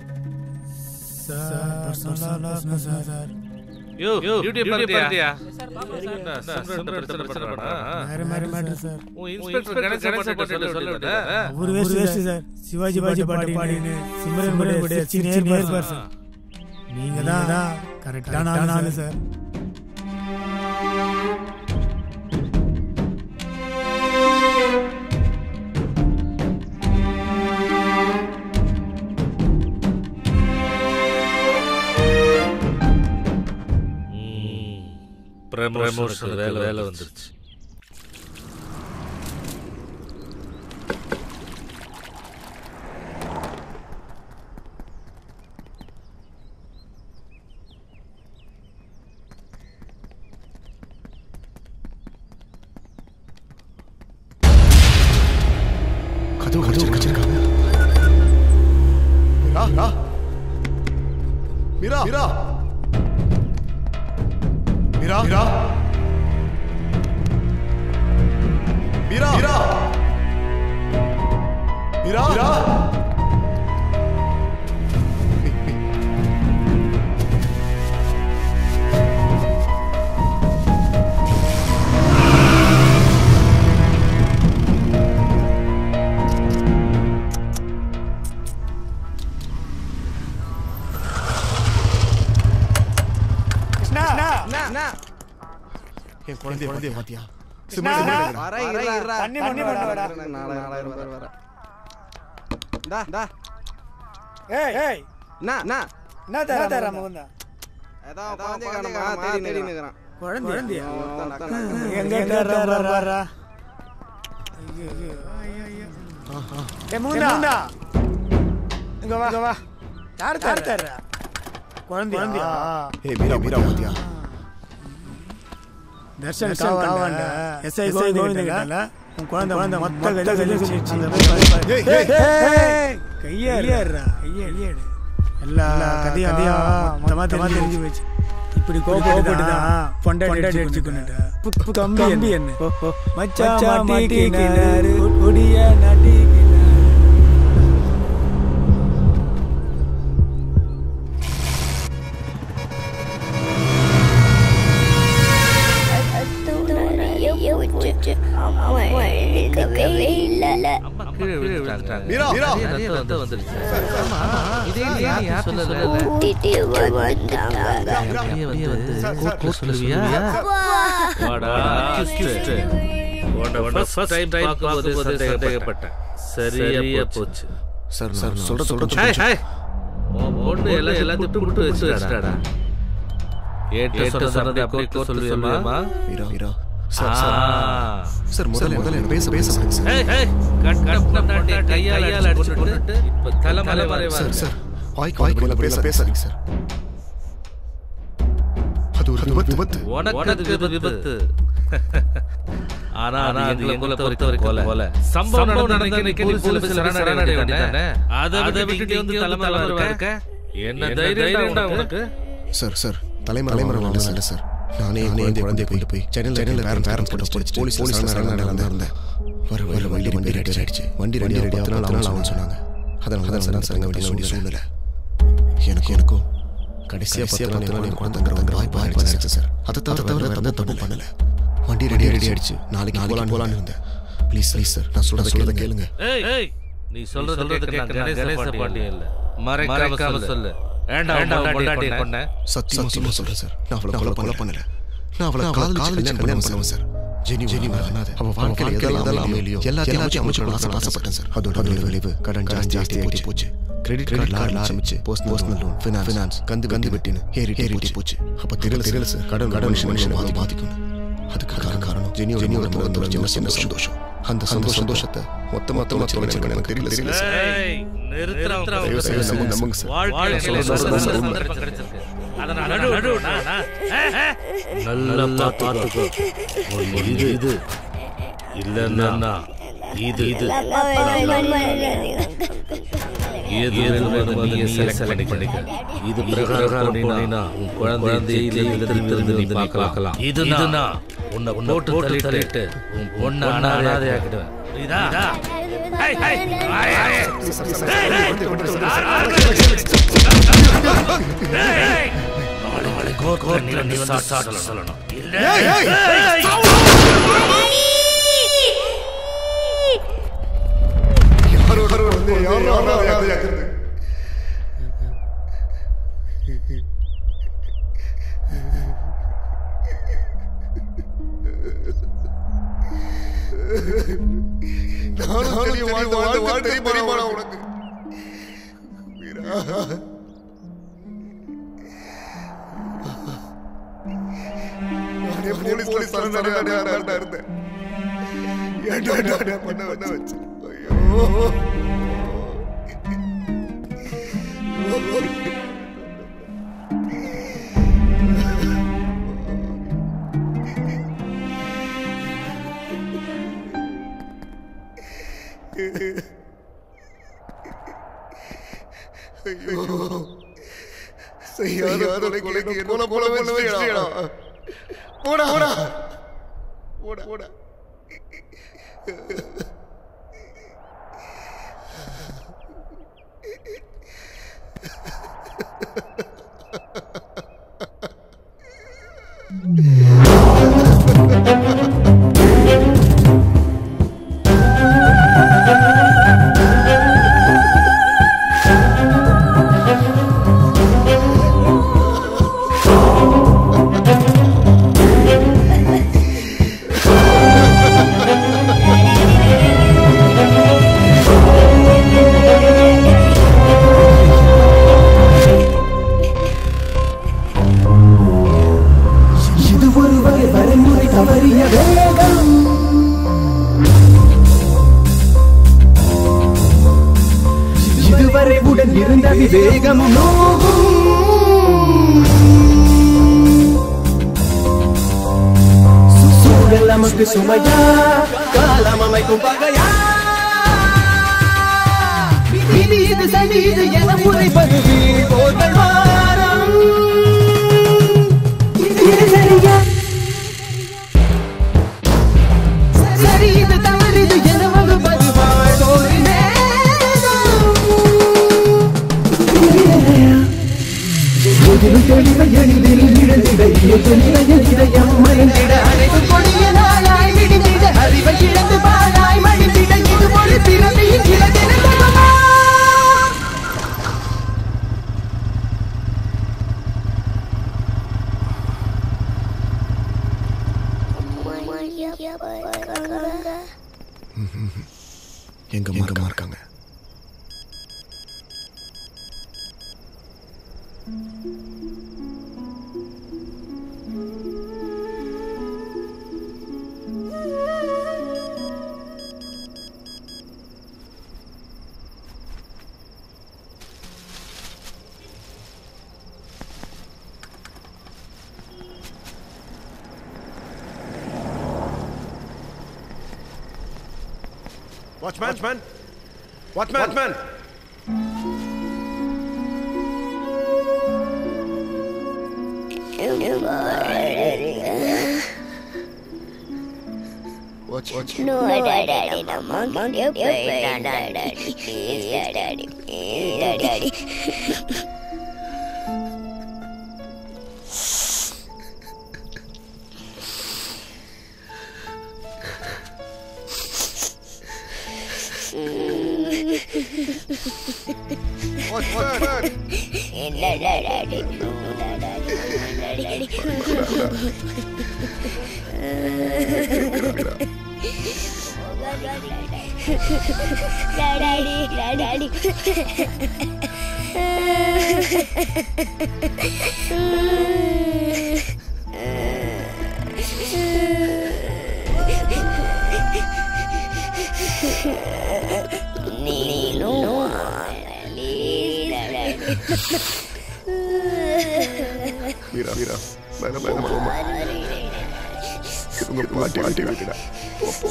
சார் பர்சனலா பேசணும் சார் யோ டியூட்டி பண்ணியா பிரச்சனை பிரச்சனை வேற மாதிரி மேட்டர் சார் உன் இன்ஸ்பெக்டர் கணேச கணேச சொல்லி சொல்லுடா ஒரு வேஸ்ட் வேஸ்ட் சார் சிவாஜி பாட்டி பாட்டி பாடின்னு சிம்ரன் கூட கூட சீனியர் நேர் பர்சன் நீங்க தான் கரெக்டான ஆளு சார் பிரமோஷன் வேலை வேலை வந்துருச்சு கதவு கடிச்சிருக்காங்க மீரா மீரா மீரா மீரா மீரா மீரா மீரா மீரா மீரா கிருஷ்ணா என் குழந்தை குழந்தைய பாத்தியா கிருஷ்ணா, வர தண்ணி மண்ணி பண்ணடா நாலாயிரம் பேர் வர டா டா ஏய் ஏய் நா நா என்ன தர தர முகுந்தா அதான் குழந்தை காணமா தேடி தேடி நிக்கறான் குழந்தை குழந்தையா ஒருத்தன் எங்க இருக்காரா பாரு பாரு ஏய் முகுந்தா இங்க வா இங்க வா யார் தர தர குழந்தை குழந்தையா ஏய் மீரா மீரா பாத்தியா தர்ஷன் காவாண்ட எஸ்ஐ கோவிந்த கிட்டல உன் குழந்தை குழந்தை மொத்த கதை சொல்லிச்சு அந்த போய் ஏய், ஏய் ஏய், ஏய் கையாடுறா கையாடு எல்லா கதையும் கதையும் மொத்தமா மொத்தமா தெரிஞ்சு போச்சு இப்படி கோபப்பட்டு தான் பொண்டாட்டி அடிச்சு கொண்டுட்டா கம்பி என்ன மச்சான் மாட்டிக்கினாரு கொடிய நாட்டிக்கினாரு போச்சு அம்மா எடுக்கவே இல்லை கீழே விழுந்துட்டாங்க மீரா, மீரா. நிறைய ரத்தம் வந்துருச்சு ஆமா இதே நீ யார்கிட்ட சொல்லல கூட்டிட்டு வந்தாங்க அப்படியே வந்து கோர்ட்ல சொல்லுவியா வாடா கிஸ்ட் உன்னை ஃபர்ஸ்ட் டைம் பார்க்கும்போது சந்தேகப்பட்டேன் சரியா போச்சு சார் சார் சொல்ற சொல்ற ஹாய் ஹாய் உன் பொண்ணு எல்லாம் எல்லாத்தையும் விட்டு விட்டு வச்சு வச்சுட்டாடா ஏட்ட சொன்னதை அப்படியே கோர்ட்ல சொல்லுவியம்மா Meera Meera sir sir sir முதல்ல முதல்ல என்ன பேச பேச விடுங்க சார் ஏய் ஏய் கட் கட் பண்ணாட்டி கையால அடிச்சு போட்டுட்டு இப்ப தலைமலை வரை சார் சார் வாய்க்கு வாய்க்கு மேல பேச பேசாதீங்க சார் அது ஒரு விபத்து விபத்து உனக்கு அது விபத்து ஆனா ஆனா அது எங்களை பொறுத்த வரைக்கும் கொலை சம்பவம் நடந்த அன்னைக்கு நீ போலீஸ் சரணடைய வேண்டியதானே அதை விட்டு வந்து தலைமலை இருக்க என்ன தைரியம்டா உனக்கு சார் சார் தலைமுறை தலைமுறை நல்ல சார் சார் நானே நானே என் குழந்தைய கொண்டு போய் சென்னையில் சென்னையில் பேரன் பேரன் போட்டு படிச்சு போலீஸ் போலீஸ் சரணடையில் தான் இருந்தேன் வர வர வண்டி வண்டி ரெடி ஆயிடுச்சு வண்டி ரெடி ரெடி பத்து நாள் ஆகும் ஆகும்னு சொன்னாங்க அதனால தான் சார் சரங்க வேண்டிய வேண்டிய சூழ்நிலை எனக்கு எனக்கும் கடைசியாக பத்து நாள் நாள் என் குழந்தைங்கிற வந்து வாய்ப்பு ஆயிடுச்சு சார் அதை தவிர தவிர தந்த தப்பு பண்ணல வண்டி ரெடி ரெடி ஆயிடுச்சு நாளைக்கு நாளைக்கு போலான்னு இருந்தேன் ப்ளீஸ் ப்ளீஸ் சார் நான் சொல்றத சொல்றத கேளுங்க ஏய் ஏய் நீ சொல்றது கேட்க நான் கணேச பாண்டியன் இல்ல மறைக்காம சொல்லு ஏண்டா ஏண்டா பொண்டாட்டி கொன்ன சத்தியமா சத்தியமா சொல்றேன் சார் நான் அவளை கொலை பண்ணல பண்ணல நான் அவளை காதலிச்சு கல்யாணம் பண்ணுவேன் சார் ஜெனி ஜெனி அனாதை அவ வாழ்க்கையில எதெல்லாம் எதெல்லாம் அமையலையோ எல்லாத்தையும் அமைச்சு அமைச்சு கொடுக்க ஆசைப்பட்டேன் சார் அதோட அதோட விளைவு கடன் ஜாஸ்தி ஜாஸ்தி ஆயிட்டு போச்சு கிரெடிட் கார்டு லாரில் ஆரம்பிச்சு personal personal loan finance finance கந்து கந்து வெட்டின்னு ஏறி ஏறி போச்சு அப்ப தெரியல தெரியல சார் கடன் கடன் மனுஷன் மனுஷன் பாதி பாதிக்கும் அதுக்கு காரணம் காரணம் ஜெனியோட ஜெனியோட முகத்துல சின்ன சின்ன சந்தோஷம் அந்த சந்தோஷ சந்தோஷத்தை மொத்த மொத்த மொத்த வச்சுக்கணும் எனக்கு தெரியல தெரியல சார் ஏய், நிறுத்துறா உன் தயவு செய்து பேசுறது. நம்புங்க, நம்புங்க சார். வாழ்க்கையில சொல்ல எனக்கு சொல்ல ஒரு சொல்ல சந்தர்ப்பம் கிடைச்சிருக்கு. அதை நான் நடு நடுவேனா? ஆ, ஆ. நல்லா பார்த்துக்கோ ஒண்ணு இது இது இல்லன்னா இது இது எது வேணுமோ அதை நீயே select பண்ணிக்க. இது பிரகாரம் போனீன்னா உன் குழந்தையை இதிலிருந்து நீ பார்க்கலாம். இதுனா உன்னை போட்டு தள்ளிட்டு உன் பொண்ணை அனாதையாக்கிடுவேன். புரியுதா? ஏய், ஏய், ஆய், ஆய். ஏய், ஏய். ஏய், நாளை நாளை கோர்ட்ல நீ வந்து சாட்சி சொல்லணும். இல்ல. ஏய், ஏய். யாரோட வந்து யாரோ அனாதையாக்குறது நானும் தெரியும் வாழ்ந்த வாழ்ந்த வாழ்ந்த தெரியுமா உனக்கு வீரா நானே போலீஸ் போலீஸ் சரணடையாடா இருந்தேன் ஏன்டா ஏன்டா பண்ண பண்ண வச்சு ஐயோ ஐயோ செய்யாத கொலைக்கு என்ன போல போல வச்சிடா போடா போடா போடா போடா இது ஒரு வகை வரைமுறை தவறிய வேகம் இதுவரை உடன் இருந்த விவேகம் நோகும் சூழல் நமக்கு சுமையா காலம் அமைக்கும் பகையா விதி இது சதி இது என முறைப்பது போர்கள் வாரம் இது சரியா சரி இது தவறு இது என வகுப்பது வாழ்வோரின் எதிலும் தெளிவை எளிதில் இழந்திட இயற்கை நிலையில் இதயம் மறைந்திட அனைத்து கொடிய நாளாய் விடிந்திட அறிவை இழந்து பாழாய் மடிந்திட இது ஒரு பிறவியின் இலக்கென தருமா எங்க எங்கம்மா இருக்காங்க Watchman, Watchman, Watchman, Watchman. Watch, watch. No, daddy, no, mom, mom, you play, daddy, please, daddy, please, daddy. Watchman. daddy, no, daddy, daddy, daddy, daddy. வீரா வீரா மேல மேல போமா உங்க பாட்டி பாட்டி வைக்கடா போ போ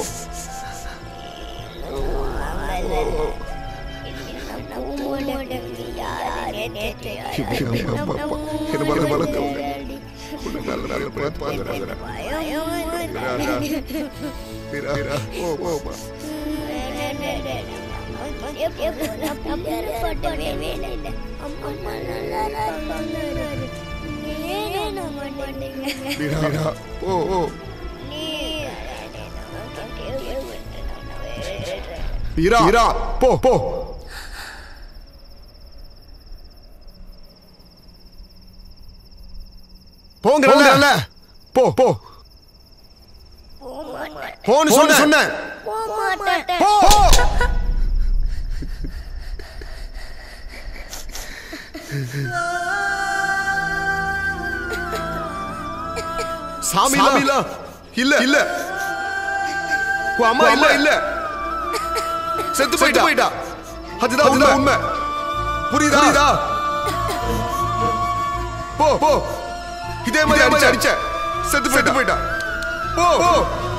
என்ன பண்ண வளர்த்து உன்னை நல்ல நல்ல பார்த்து பார்த்து வீரா வீரா ஓ ஓ வீரா வீரா ஓ ஓ வீரா வீரா போ போ போங்க நல்ல போ போ போன்னு சொன்ன சொன்னேன் போ சாமி இல்ல இல்ல இல்ல உன் அம்மா இல்ல இல்ல செத்து போயிட்டா போயிட்டா அதுதான் அதுதான் உண்மை புரியுதா புரியுதா போ போ இதே மாதிரி அடிச்ச அடிச்ச செத்து போயிட்டா போயிட்டா போ போ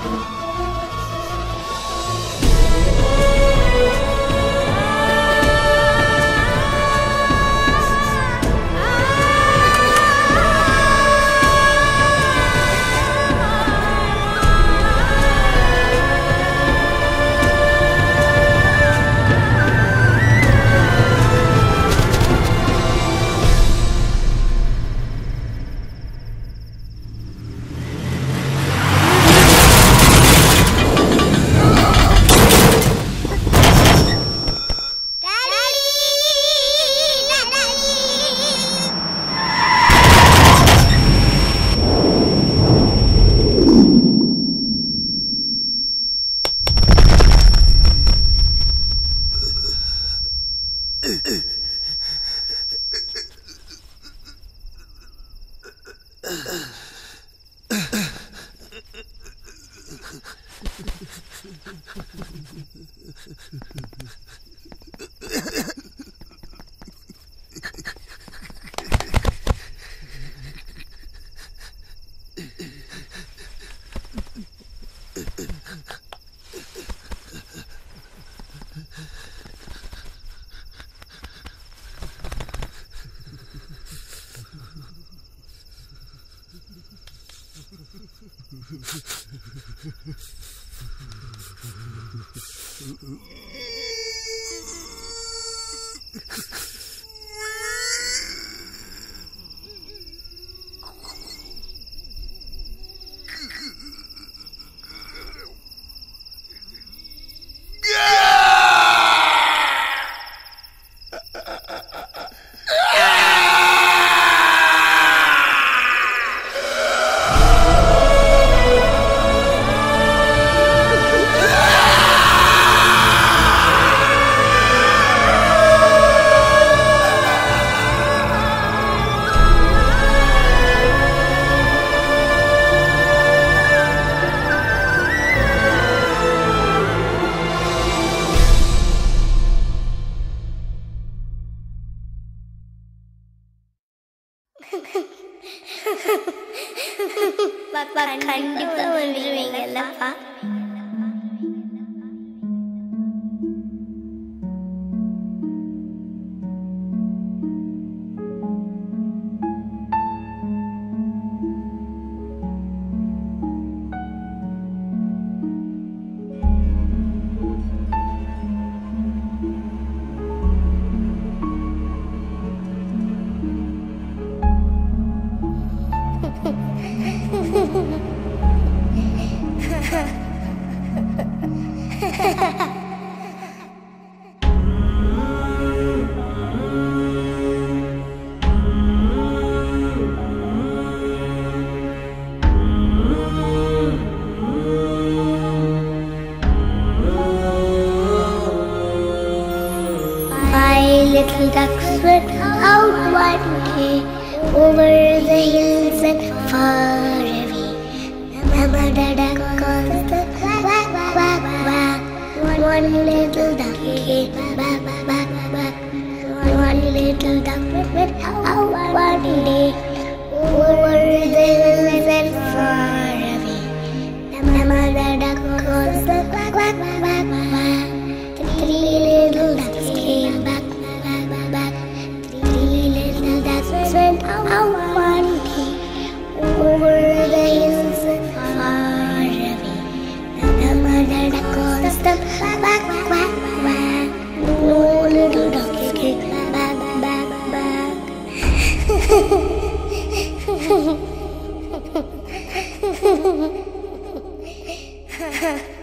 பாப்பா கண்டிப்பா வந்துருவீங்கல்லப்பா Five little ducks went out one day over the hills and far away. The mother duck calls the quack, quack, quack. One little duck came back, back, back. One little little duck went out one day over the hills and far away. The mother duck calls the quack quack quack quack. Three little ducks came back back back. Three little ducks went out one day over the hills and far away. The mother duck calls the quack quack quack quack. No little ducks came back back back.